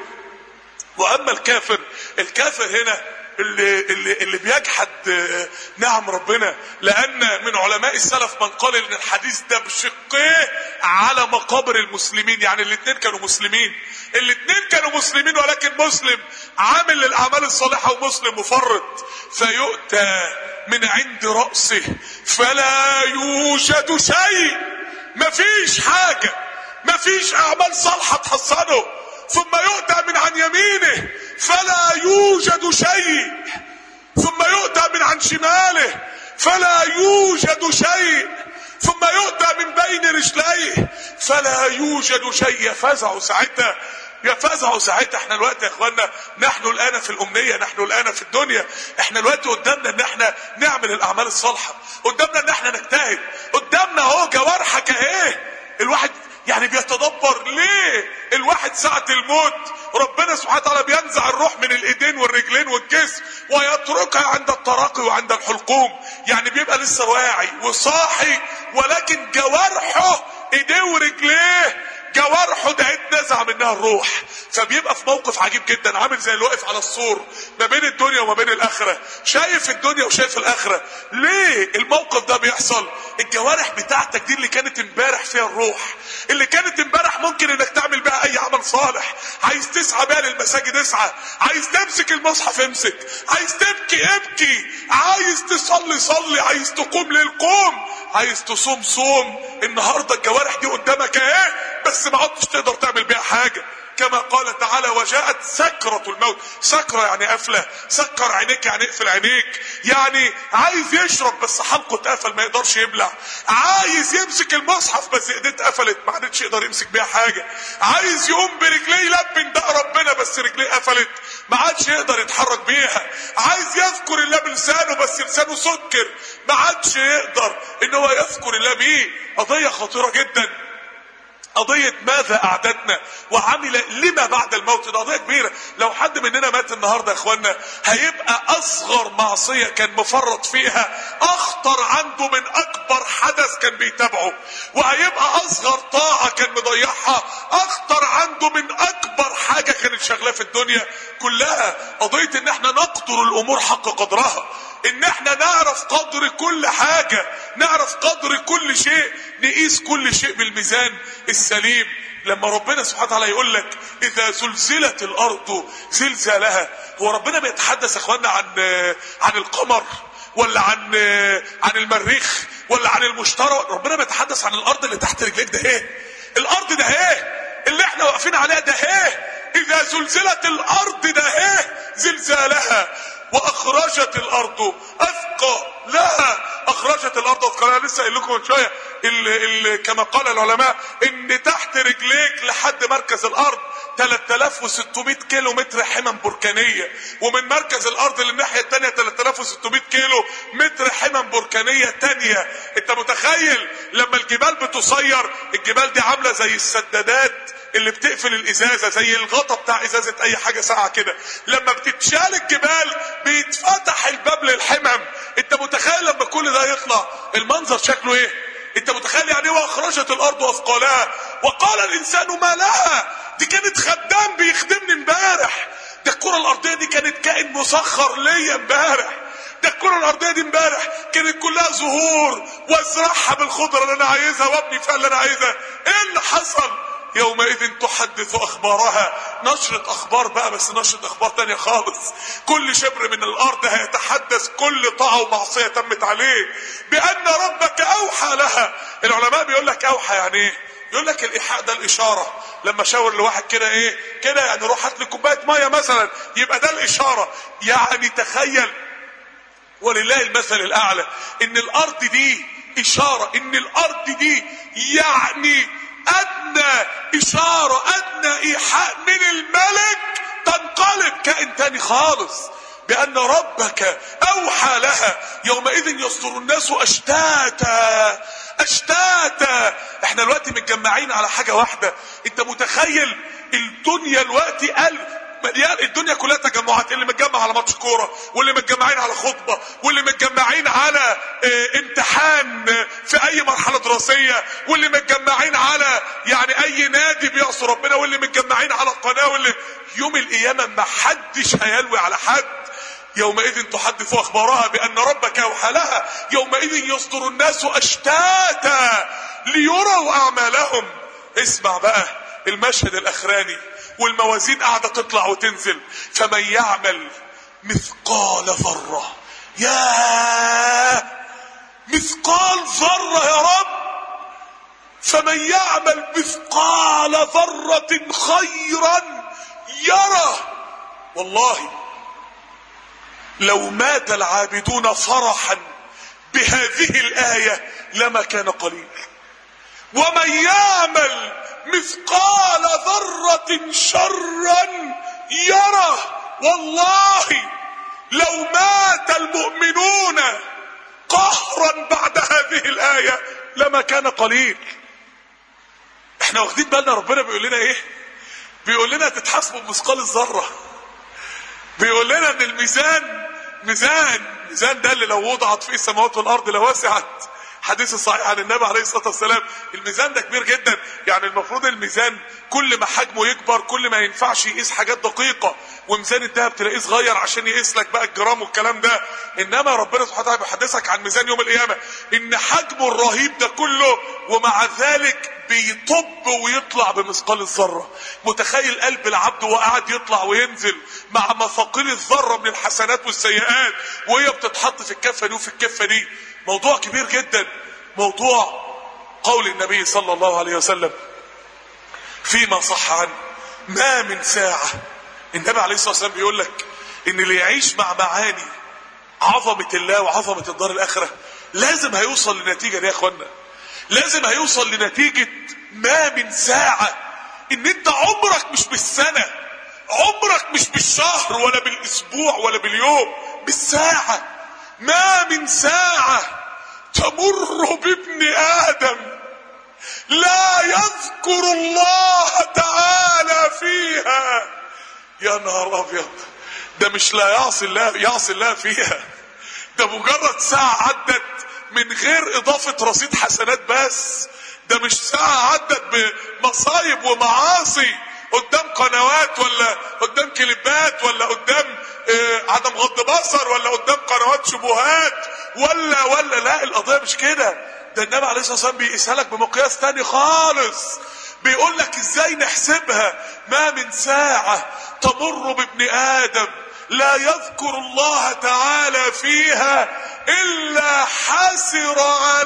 واما الكافر الكافر هنا اللي, اللي, اللي بيجحد نعم ربنا لان من علماء السلف من قال ان الحديث ده بشقيه على مقابر المسلمين يعني الاثنين كانوا مسلمين الاثنين كانوا مسلمين ولكن مسلم عامل للاعمال الصالحه ومسلم مفرط فيؤتى من عند راسه فلا يوجد شيء مفيش حاجه مفيش اعمال صالحه تحصنه ثم يؤتى من عن يمينه فلا يوجد شيء ثم يؤتى من عن شماله فلا يوجد شيء ثم يؤتى من بين رجليه فلا يوجد شيء يفزع ساعتها يفزع ساعتها احنا الوقت يا اخوانا نحن الان في الامنيه نحن الان في الدنيا احنا الوقت قدامنا ان احنا نعمل الاعمال الصالحه قدامنا ان احنا نجتهد قدامنا اهو جوارحك اهي الواحد يعني بيتدبر ليه الواحد ساعة الموت ربنا سبحانه وتعالى بينزع الروح من الايدين والرجلين والجسم ويتركها عند التراقي وعند الحلقوم يعني بيبقى لسه واعي وصاحي ولكن جوارحه ايديه ورجليه جوارحه ده اتنزع منها الروح فبيبقى في موقف عجيب جدا عامل زي اللي واقف على السور ما بين الدنيا وما بين الاخره شايف الدنيا وشايف الاخره ليه الموقف ده بيحصل الجوارح بتاعتك دي اللي كانت امبارح فيها الروح اللي كانت امبارح ممكن انك تعمل بها اي عمل صالح عايز تسعى بيها للمساجد اسعى عايز تمسك المصحف امسك عايز تبكي ابكي عايز تصلي صلي عايز تقوم للقوم عايز تصوم صوم النهارده الجوارح دي قدامك اهي بس ما عدتش تقدر تعمل بيها حاجه كما قال تعالى وجاءت سكرة الموت سكرة يعني قفلة سكر عينيك يعني اقفل عينيك يعني عايز يشرب بس حلقه اتقفل ما يقدرش يبلع عايز يمسك المصحف بس ايديه اتقفلت ما عادش يقدر يمسك بيها حاجة عايز يقوم برجليه يلبن ده ربنا بس رجليه قفلت ما عادش يقدر يتحرك بيها عايز يذكر الله بلسانه بس لسانه سكر ما عادش يقدر ان هو يذكر الله بيه قضية خطيرة جدا قضية ماذا أعددنا وعمل لما بعد الموت ده قضية كبيرة لو حد مننا مات النهاردة يا إخوانا هيبقى أصغر معصية كان مفرط فيها أخطر عنده من أكبر حدث كان بيتابعه وهيبقى أصغر طاعة كان مضيعها أخطر عنده من أكبر حاجة كانت شغلاه في الدنيا كلها قضية إن احنا نقدر الأمور حق قدرها ان احنا نعرف قدر كل حاجة نعرف قدر كل شيء نقيس كل شيء بالميزان السليم لما ربنا سبحانه وتعالى يقول لك اذا زلزلت الارض زلزالها هو ربنا بيتحدث يا اخوانا عن عن القمر ولا عن عن المريخ ولا عن المشتري ربنا بيتحدث عن الارض اللي تحت رجليك ده ايه الارض ده ايه اللي احنا واقفين عليها ده ايه اذا زلزلت الارض ده ايه زلزالها واخرجت الارض اثقى لها اخرجت الارض اثقالها لسه قايل لكم من شويه ال ال كما قال العلماء ان تحت رجليك لحد مركز الارض 3600 كيلو متر حمم بركانيه ومن مركز الارض للناحيه الثانيه 3600 كيلو متر حمم بركانيه ثانيه انت متخيل لما الجبال بتصير الجبال دي عامله زي السدادات اللي بتقفل الازازه زي الغطا بتاع ازازه اي حاجه ساقعه كده لما بتتشال الجبال بيتفتح الباب للحمم انت متخيل لما كل ده يطلع المنظر شكله ايه انت متخيل يعني ايه واخرجت الارض اثقالها وقال الانسان ما لها دي كانت خدام بيخدمني امبارح ده الكره الارضيه دي كانت كائن مسخر ليا امبارح ده الكره الارضيه دي امبارح كانت كلها زهور وازرعها بالخضره اللي انا عايزها وابني فيها اللي انا عايزها ايه اللي حصل يومئذ تحدث اخبارها نشرة اخبار بقى بس نشرة اخبار تانية خالص كل شبر من الارض هيتحدث كل طاعة ومعصية تمت عليه بان ربك اوحى لها العلماء بيقول لك اوحى يعني ايه يقول لك الايحاء ده الاشاره لما شاور لواحد كده ايه كده يعني روح هات لي كوبايه ميه مثلا يبقى ده الاشاره يعني تخيل ولله المثل الاعلى ان الارض دي اشاره ان الارض دي يعني ادنى اشاره ادنى ايحاء من الملك تنقلب كائن تاني خالص بان ربك اوحى لها يومئذ يصدر الناس اشتاتا اشتاتا احنا دلوقتي متجمعين على حاجه واحده انت متخيل الدنيا دلوقتي قال مليان الدنيا كلها تجمعات اللي متجمع على ماتش كوره واللي متجمعين على خطبه واللي متجمعين على اه امتحان في اي مرحله دراسيه واللي متجمعين على يعني اي نادي بيعصي ربنا واللي متجمعين على القناه واللي يوم القيامه ما حدش هيلوي على حد يومئذ تحدث اخبارها بان ربك اوحى لها يومئذ يصدر الناس اشتاتا ليروا اعمالهم اسمع بقى المشهد الاخراني والموازين قاعدة تطلع وتنزل فمن يعمل مثقال ذرة يا مثقال ذرة يا رب فمن يعمل مثقال ذرة خيرا يره والله لو مات العابدون فرحا بهذه الآية لما كان قليل ومن يعمل مثقال ذرة شرا يره والله لو مات المؤمنون قهرا بعد هذه الآية لما كان قليل احنا واخدين بالنا ربنا بيقول لنا ايه بيقول لنا تتحاسبوا بمثقال الذرة بيقول لنا ان الميزان ميزان ميزان ده اللي لو وضعت فيه السماوات والارض لوسعت حديث الصحيح عن النبي عليه الصلاه والسلام الميزان ده كبير جدا يعني المفروض الميزان كل ما حجمه يكبر كل ما ينفعش يقيس حاجات دقيقه وميزان الذهب تلاقيه صغير عشان يقيس لك بقى الجرام والكلام ده انما ربنا سبحانه وتعالى بيحدثك عن ميزان يوم القيامه ان حجمه الرهيب ده كله ومع ذلك بيطب ويطلع بمثقال الذره متخيل قلب العبد وقاعد يطلع وينزل مع مثاقيل الذره من الحسنات والسيئات وهي بتتحط في الكفه دي وفي الكفه دي موضوع كبير جدا موضوع قول النبي صلى الله عليه وسلم فيما صح عنه ما من ساعة النبي عليه الصلاة والسلام بيقول لك ان اللي يعيش مع معاني عظمة الله وعظمة الدار الآخرة لازم هيوصل لنتيجة دي يا اخوانا لازم هيوصل لنتيجة ما من ساعة ان انت عمرك مش بالسنة عمرك مش بالشهر ولا بالاسبوع ولا باليوم بالساعة ما من ساعة تمر بابن ادم لا يذكر الله تعالى فيها يا نهار ابيض ده مش لا يعصي الله يعصي الله فيها ده مجرد ساعة عدت من غير اضافة رصيد حسنات بس ده مش ساعة عدت بمصايب ومعاصي قدام قنوات ولا قدام كليبات ولا قدام آه عدم غض بصر ولا قدام قنوات شبهات ولا ولا لا القضية مش كده ده النبي عليه الصلاة والسلام بيقيسها لك بمقياس تاني خالص بيقول لك ازاي نحسبها ما من ساعة تمر بابن آدم لا يذكر الله تعالى فيها إلا حسر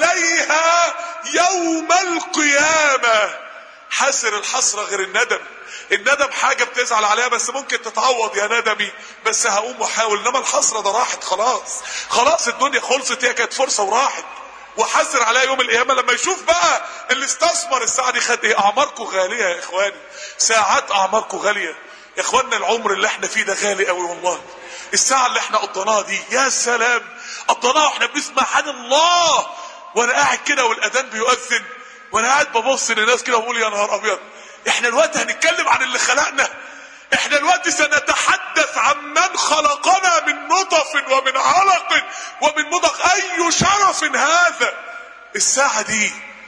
عليها يوم القيامة حسر الحسرة غير الندم الندم حاجة بتزعل عليها بس ممكن تتعوض يا ندمي بس هقوم واحاول انما الحسرة ده راحت خلاص خلاص الدنيا خلصت هي كانت فرصة وراحت وحسر عليها يوم القيامة لما يشوف بقى اللي استثمر الساعة دي خد ايه اعماركم غالية يا اخواني ساعات اعماركم غالية يا اخوانا العمر اللي احنا فيه ده غالي قوي والله الساعة اللي احنا قضيناها دي يا سلام قضيناها واحنا بنسمع عن الله وانا قاعد كده والاذان بيؤذن وانا قاعد ببص للناس كده وبقول يا نهار ابيض احنا دلوقتي هنتكلم عن اللي خلقنا احنا دلوقتي سنتحدث عن من خلقنا من نطف ومن علق ومن مضغ اي شرف هذا الساعة دي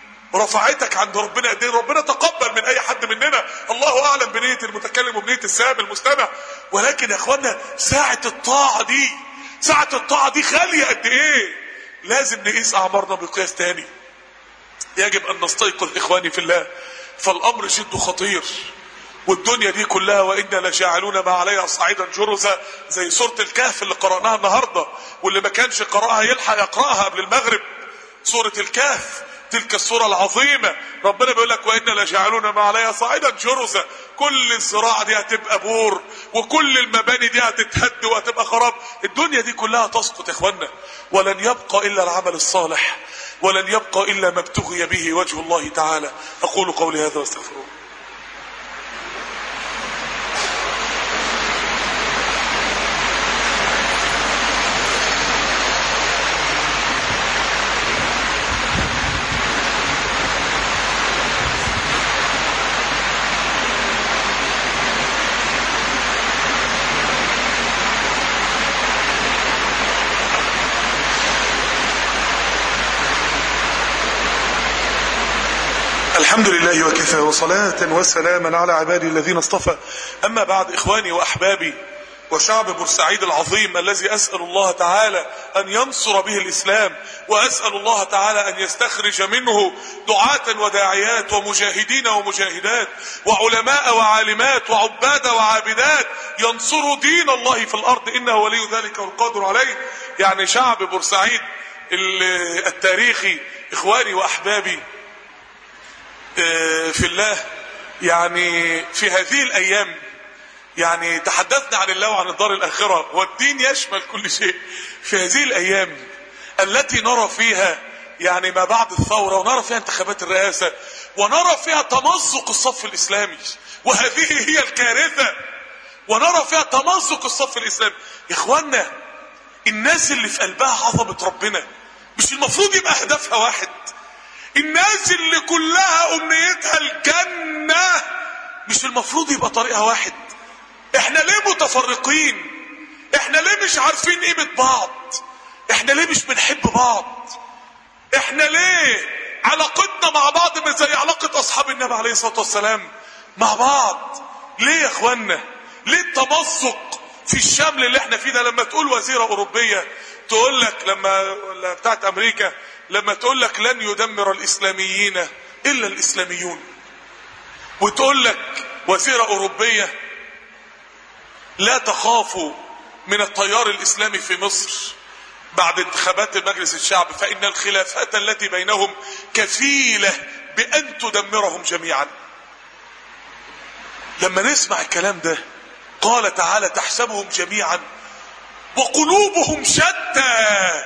رفعتك عند ربنا قد ايه ربنا تقبل من اي حد مننا الله اعلم بنيه المتكلم وبنيه السامع المستمع ولكن يا اخوانا ساعه الطاعه دي ساعه الطاعه دي غاليه قد ايه لازم نقيس اعمارنا بقياس تاني يجب ان نستيقظ اخواني في الله فالامر جد خطير والدنيا دي كلها وانا لجاعلون ما عليها صعيدا جرزا زي سوره الكهف اللي قراناها النهارده واللي ما كانش قراها يلحق يقراها قبل المغرب سوره الكهف تلك الصورة العظيمة ربنا بيقول لك وإنا لجعلون ما عليها صعيدا جرزا كل الزراعة دي هتبقى بور وكل المباني دي هتتهد وهتبقى خراب الدنيا دي كلها تسقط يا اخوانا ولن يبقى إلا العمل الصالح ولن يبقى إلا ما ابتغي به وجه الله تعالى أقول قولي هذا واستغفر الله الحمد لله وكفى وصلاة وسلاما على عبادي الذين اصطفى أما بعد إخواني وأحبابي وشعب بورسعيد العظيم الذي أسأل الله تعالى أن ينصر به الإسلام وأسأل الله تعالى أن يستخرج منه دعاة وداعيات ومجاهدين ومجاهدات وعلماء وعالمات وعباد وعابدات ينصروا دين الله في الأرض إنه ولي ذلك والقادر عليه يعني شعب بورسعيد التاريخي إخواني وأحبابي في الله يعني في هذه الايام يعني تحدثنا عن الله وعن الدار الاخره والدين يشمل كل شيء في هذه الايام التي نرى فيها يعني ما بعد الثوره ونرى فيها انتخابات الرئاسه ونرى فيها تمزق الصف الاسلامي وهذه هي الكارثه ونرى فيها تمزق الصف الاسلامي يا اخوانا الناس اللي في قلبها عظمه ربنا مش المفروض يبقى هدفها واحد الناس اللي كلها امنيتها الجنة مش المفروض يبقى طريقها واحد احنا ليه متفرقين احنا ليه مش عارفين قيمة بعض احنا ليه مش بنحب بعض احنا ليه علاقتنا مع بعض مش زي علاقة اصحاب النبي عليه الصلاة والسلام مع بعض ليه يا اخوانا ليه التمزق في الشمل اللي احنا فيه ده لما تقول وزيرة اوروبية تقول لك لما ولا بتاعت امريكا لما تقول لك لن يدمر الاسلاميين الا الاسلاميون وتقول لك وزيرة اوروبية لا تخافوا من التيار الاسلامي في مصر بعد انتخابات مجلس الشعب فان الخلافات التي بينهم كفيلة بان تدمرهم جميعا لما نسمع الكلام ده قال تعالى تحسبهم جميعا وقلوبهم شتى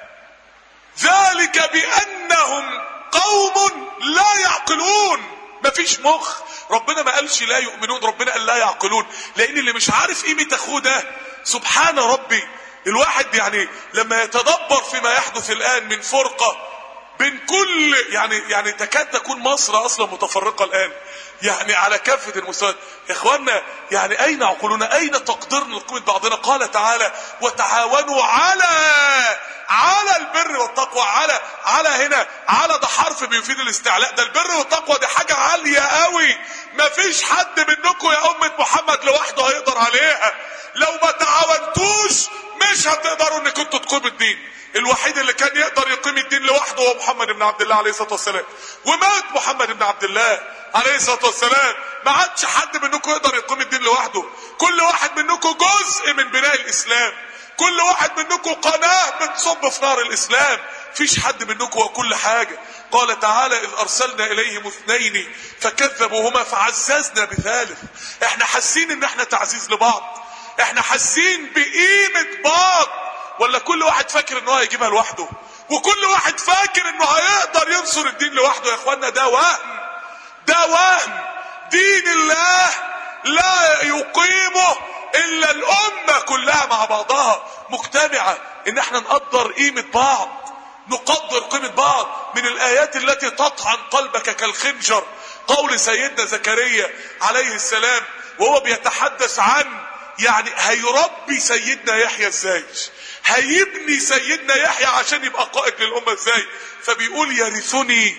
ذلك بانهم قوم لا يعقلون مفيش مخ ربنا ما قالش لا يؤمنون ربنا قال لا يعقلون لان اللي مش عارف قيمه اخوه ده سبحان ربي الواحد يعني لما يتدبر فيما يحدث الان من فرقه بين كل يعني يعني تكاد تكون مصر اصلا متفرقه الان يعني على كافه المستويات يا اخوانا يعني اين عقولنا اين تقديرنا لقيمه بعضنا قال تعالى وتعاونوا على على البر والتقوى على على هنا على ده حرف بيفيد الاستعلاء ده البر والتقوى دي حاجه عاليه قوي مفيش حد منكم يا امه محمد لوحده هيقدر عليها لو ما تعاونتوش مش هتقدروا انكم انتوا تقيموا الدين الوحيد اللي كان يقدر يقيم الدين لوحده هو محمد بن عبد الله عليه الصلاه والسلام ومات محمد بن عبد الله عليه الصلاه والسلام ما عادش حد منكم يقدر يقيم الدين لوحده كل واحد منكم جزء من بناء الاسلام كل واحد منكم قناه بتصب في نار الاسلام فيش حد منكم وكل حاجه قال تعالى اذ ارسلنا اليهم اثنين فكذبوهما فعززنا بثالث احنا حاسين ان احنا تعزيز لبعض احنا حاسين بقيمه بعض ولا كل واحد فاكر ان هو هيجيبها لوحده وكل واحد فاكر انه هيقدر ينصر الدين لوحده يا اخوانا ده وهم ده وهم دين الله لا يقيمه الا الامه كلها مع بعضها مجتمعه ان احنا نقدر قيمه بعض نقدر قيمه بعض من الايات التي تطعن قلبك كالخنجر قول سيدنا زكريا عليه السلام وهو بيتحدث عن يعني هيربي سيدنا يحيى ازاي هيبني سيدنا يحيى عشان يبقى قائد للامه ازاي فبيقول يرثني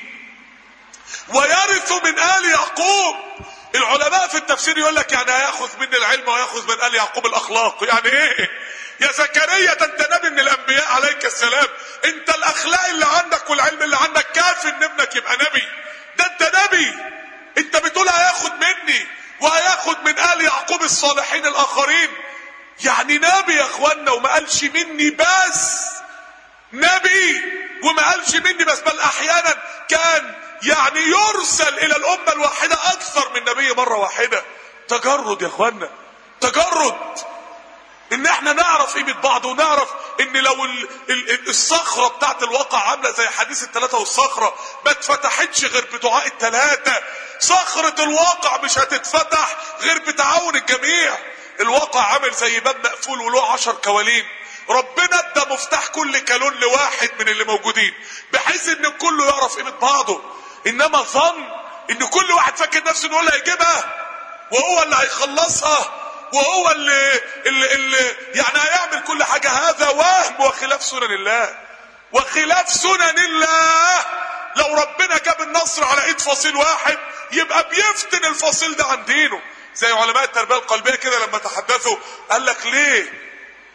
ويرث من ال يعقوب العلماء في التفسير يقول لك يعني هياخذ مني العلم وياخذ من ال يعقوب الاخلاق يعني ايه يا زكريا ده انت نبي من الانبياء عليك السلام انت الاخلاق اللي عندك والعلم اللي عندك كافي ان ابنك يبقى نبي ده انت نبي انت بتقول هياخد مني وهياخد من ال يعقوب الصالحين الاخرين يعني نبي يا اخوانا وما قالش مني بس نبي وما قالش مني بس بل احيانا كان يعني يرسل الى الامه الواحده اكثر من نبي مره واحده تجرد يا اخوانا تجرد ان احنا نعرف قيمه بعض ونعرف ان لو ال ال الصخره بتاعت الواقع عامله زي حديث الثلاثه والصخره ما اتفتحتش غير بدعاء الثلاثه صخره الواقع مش هتتفتح غير بتعاون الجميع الواقع عامل زي باب مقفول وله عشر كوالين ربنا ادى مفتاح كل كالون لواحد من اللي موجودين بحيث ان كله يعرف قيمه بعضه انما ظن ان كل واحد فاكر نفسه انه اللي هيجيبها وهو اللي هيخلصها وهو اللي, اللي, اللي يعني هيعمل كل حاجه هذا وهم وخلاف سنن الله وخلاف سنن الله لو ربنا جاب النصر على ايد فصيل واحد يبقى بيفتن الفصيل ده عن دينه زي علماء التربيه القلبيه كده لما تحدثوا قال لك ليه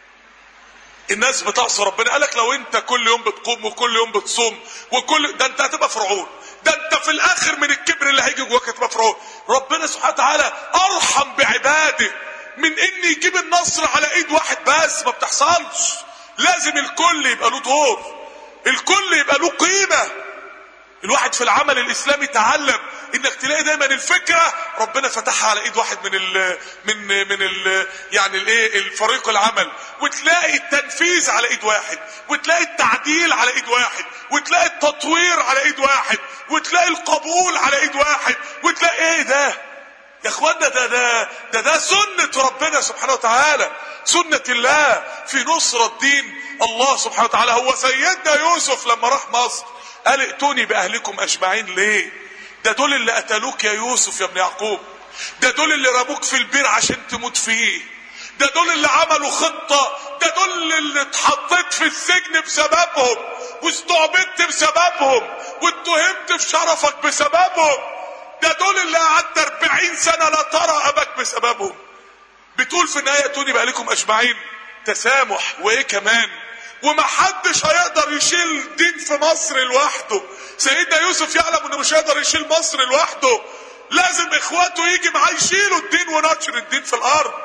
الناس بتعصي ربنا قال لك لو انت كل يوم بتقوم وكل يوم بتصوم وكل ده انت هتبقى فرعون ده انت في الاخر من الكبر اللي هيجي جواك هتبقى فرعون ربنا سبحانه وتعالى ارحم بعباده من ان يجيب النصر على ايد واحد بس ما بتحصلش لازم الكل يبقى له دور الكل يبقى له قيمه الواحد في العمل الاسلامي تعلم انك تلاقي دايما الفكره ربنا فتحها على ايد واحد من ال من من ال يعني الايه الفريق العمل وتلاقي التنفيذ على ايد واحد وتلاقي التعديل على ايد واحد وتلاقي التطوير على ايد واحد وتلاقي القبول على ايد واحد وتلاقي ايه ده يا اخوانا ده ده ده ده سنة ربنا سبحانه وتعالى سنة الله في نصرة دين الله سبحانه وتعالى هو سيدنا يوسف لما راح مصر قال ائتوني باهلكم اجمعين ليه ده دول اللي قتلوك يا يوسف يا ابن يعقوب ده دول اللي رموك في البير عشان تموت فيه ده دول اللي عملوا خطة ده دول اللي اتحطيت في السجن بسببهم واستعبدت بسببهم واتهمت في شرفك بسببهم ده دول اللي قعدت 40 سنة لا ترى أبك بسببهم بتقول في النهاية اتوني بقى لكم أجمعين تسامح وإيه كمان ومحدش هيقدر يشيل دين في مصر لوحده سيدنا يوسف يعلم انه مش هيقدر يشيل مصر لوحده لازم اخواته يجي معاه يشيلوا الدين ونشر الدين في الارض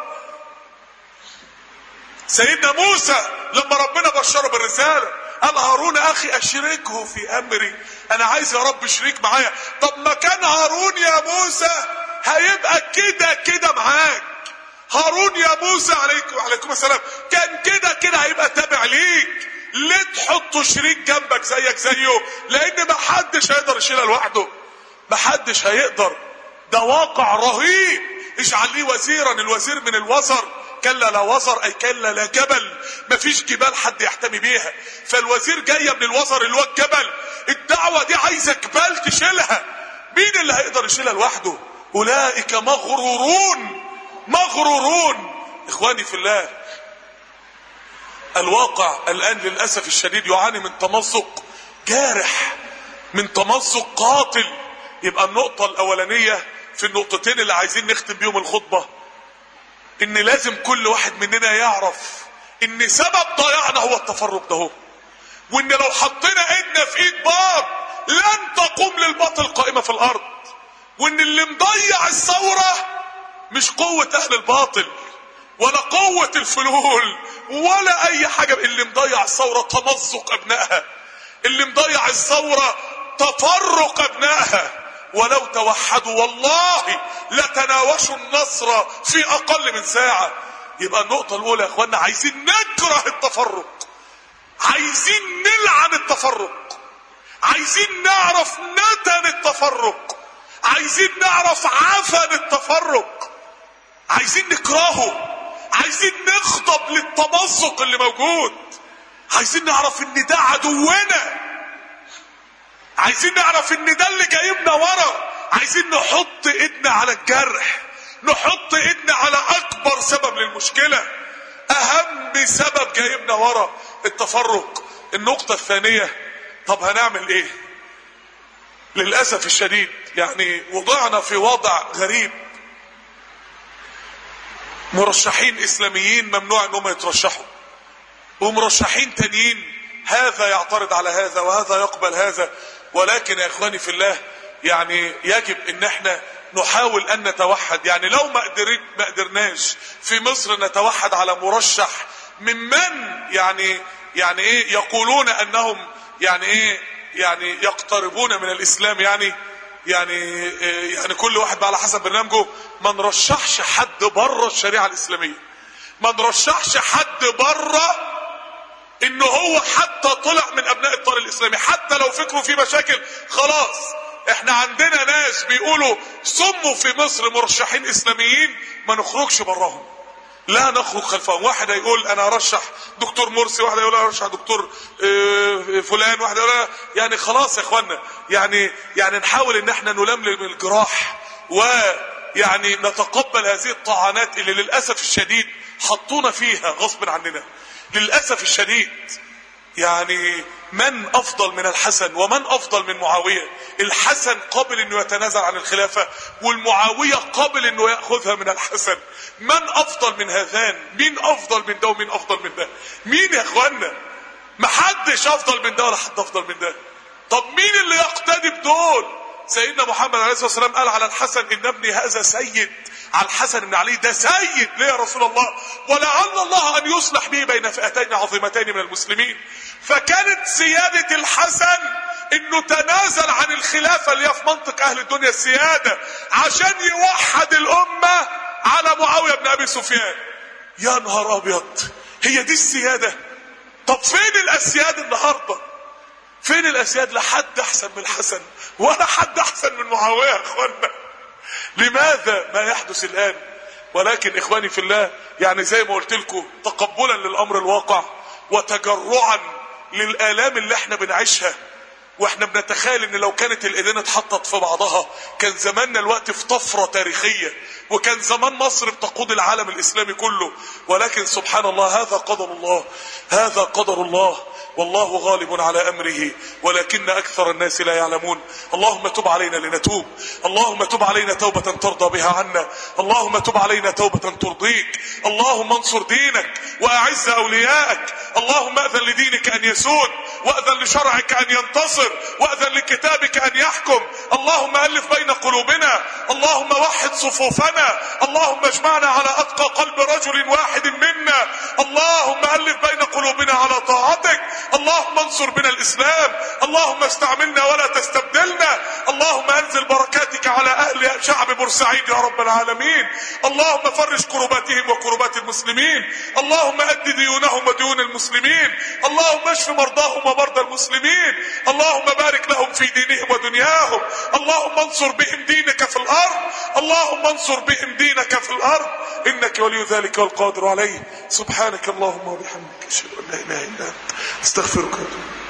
سيدنا موسى لما ربنا بشره بالرساله قال هارون اخي اشركه في امري انا عايز يا رب شريك معايا طب ما كان هارون يا موسى هيبقى كده كده معاك هارون يا موسى عليكم وعليكم السلام كان كده كده هيبقى تابع ليك ليه تحطه شريك جنبك زيك زيه لان ما حدش هيقدر يشيلها لوحده ما حدش هيقدر ده واقع رهيب اجعل لي وزيرا الوزير من الوزر كلا لا وزر اي كلا لا جبل مفيش جبال حد يحتمي بيها فالوزير جايه من الوزر اللي هو الجبل الدعوه دي عايزه جبال تشيلها مين اللي هيقدر يشيلها لوحده اولئك مغرورون مغرورون اخواني في الله الواقع الان للاسف الشديد يعاني من تمزق جارح من تمزق قاتل يبقى النقطه الاولانيه في النقطتين اللي عايزين نختم بيهم الخطبه ان لازم كل واحد مننا يعرف ان سبب ضياعنا هو التفرق ده هو وان لو حطينا ايدنا في ايد بعض لن تقوم للباطل قائمه في الارض وان اللي مضيع الثوره مش قوه اهل الباطل ولا قوة الفلول ولا أي حاجة اللي مضيع الثورة تمزق أبنائها اللي مضيع الثورة تفرق أبنائها ولو توحدوا والله لتناوشوا النصر في أقل من ساعة يبقى النقطة الأولى يا إخوانا عايزين نكره التفرق عايزين نلعن التفرق عايزين نعرف ندم التفرق عايزين نعرف عفن التفرق عايزين نكرهه عايزين نخطب للتمزق اللي موجود عايزين نعرف ان ده عدونا عايزين نعرف ان ده اللي جايبنا ورا عايزين نحط ايدنا على الجرح نحط ايدنا على اكبر سبب للمشكلة اهم سبب جايبنا ورا التفرق النقطة الثانية طب هنعمل ايه للأسف الشديد يعني وضعنا في وضع غريب مرشحين اسلاميين ممنوع انهم يترشحوا ومرشحين تانيين هذا يعترض على هذا وهذا يقبل هذا ولكن يا اخواني في الله يعني يجب ان احنا نحاول ان نتوحد يعني لو ما قدرت ما قدرناش في مصر نتوحد على مرشح ممن يعني يعني ايه يقولون انهم يعني ايه يعني يقتربون من الاسلام يعني يعني يعني كل واحد بقى على حسب برنامجه ما نرشحش حد بره الشريعه الاسلاميه ما نرشحش حد بره ان هو حتى طلع من ابناء الطار الاسلامي حتى لو فكره فيه مشاكل خلاص احنا عندنا ناس بيقولوا صموا في مصر مرشحين اسلاميين ما نخرجش براهم لا نخرج خلفهم واحد هيقول انا ارشح دكتور مرسي واحد هيقول انا ارشح دكتور اه فلان واحد يقول يعني خلاص يا اخوانا يعني يعني نحاول ان احنا نلملم الجراح ويعني نتقبل هذه الطعنات اللي للاسف الشديد حطونا فيها غصب عننا للاسف الشديد يعني من افضل من الحسن ومن افضل من معاويه الحسن قابل انه يتنازل عن الخلافه والمعاويه قابل انه ياخذها من الحسن من افضل من هذان مين افضل من ده ومين افضل من ده مين يا اخوانا محدش افضل من ده ولا حد افضل من ده طب مين اللي يقتدي بدول سيدنا محمد عليه الصلاه والسلام قال على الحسن ان ابني هذا سيد على الحسن بن علي ده سيد ليه يا رسول الله ولعل الله ان يصلح به بين فئتين عظيمتين من المسلمين فكانت سيادة الحسن انه تنازل عن الخلافة اللي هي في منطق اهل الدنيا السيادة عشان يوحد الامة على معاوية بن ابي سفيان يا نهار ابيض هي دي السيادة طب فين الاسياد النهاردة فين الاسياد لحد احسن من الحسن ولا حد احسن من معاوية يا اخوانا لماذا ما يحدث الان ولكن اخواني في الله يعني زي ما قلت لكم تقبلا للامر الواقع وتجرعا للالام اللي احنا بنعيشها واحنا بنتخيل ان لو كانت الايدين اتحطت في بعضها كان زماننا الوقت في طفرة تاريخية وكان زمان مصر بتقود العالم الاسلامي كله ولكن سبحان الله هذا قدر الله هذا قدر الله والله غالب على امره ولكن اكثر الناس لا يعلمون اللهم تب علينا لنتوب اللهم تب علينا توبة ترضى بها عنا اللهم تب علينا توبة ترضيك اللهم انصر دينك واعز اولياءك اللهم اذن لدينك ان يسود واذن لشرعك ان ينتصر واذن لكتابك ان يحكم اللهم الف بين قلوبنا اللهم وحد صفوفنا اللهم اجمعنا على اتقى قلب رجل واحد منا اللهم الف بين قلوبنا على طاعتك اللهم انصر بنا الاسلام اللهم استعملنا ولا تستبدلنا اللهم انزل بركاتك على اهل شعب بورسعيد يا رب العالمين اللهم فرج كرباتهم وكربات المسلمين اللهم اد ديونهم وديون المسلمين اللهم اشف مرضاهم ومرضى المسلمين اللهم بارك لهم في دينهم ودنياهم اللهم انصر بهم دينك في الارض اللهم انصر بهم دينك في الارض انك ولي ذلك والقادر عليه سبحانك اللهم وبحمدك اشهد ان لا اله الا انت استغفرك واتوب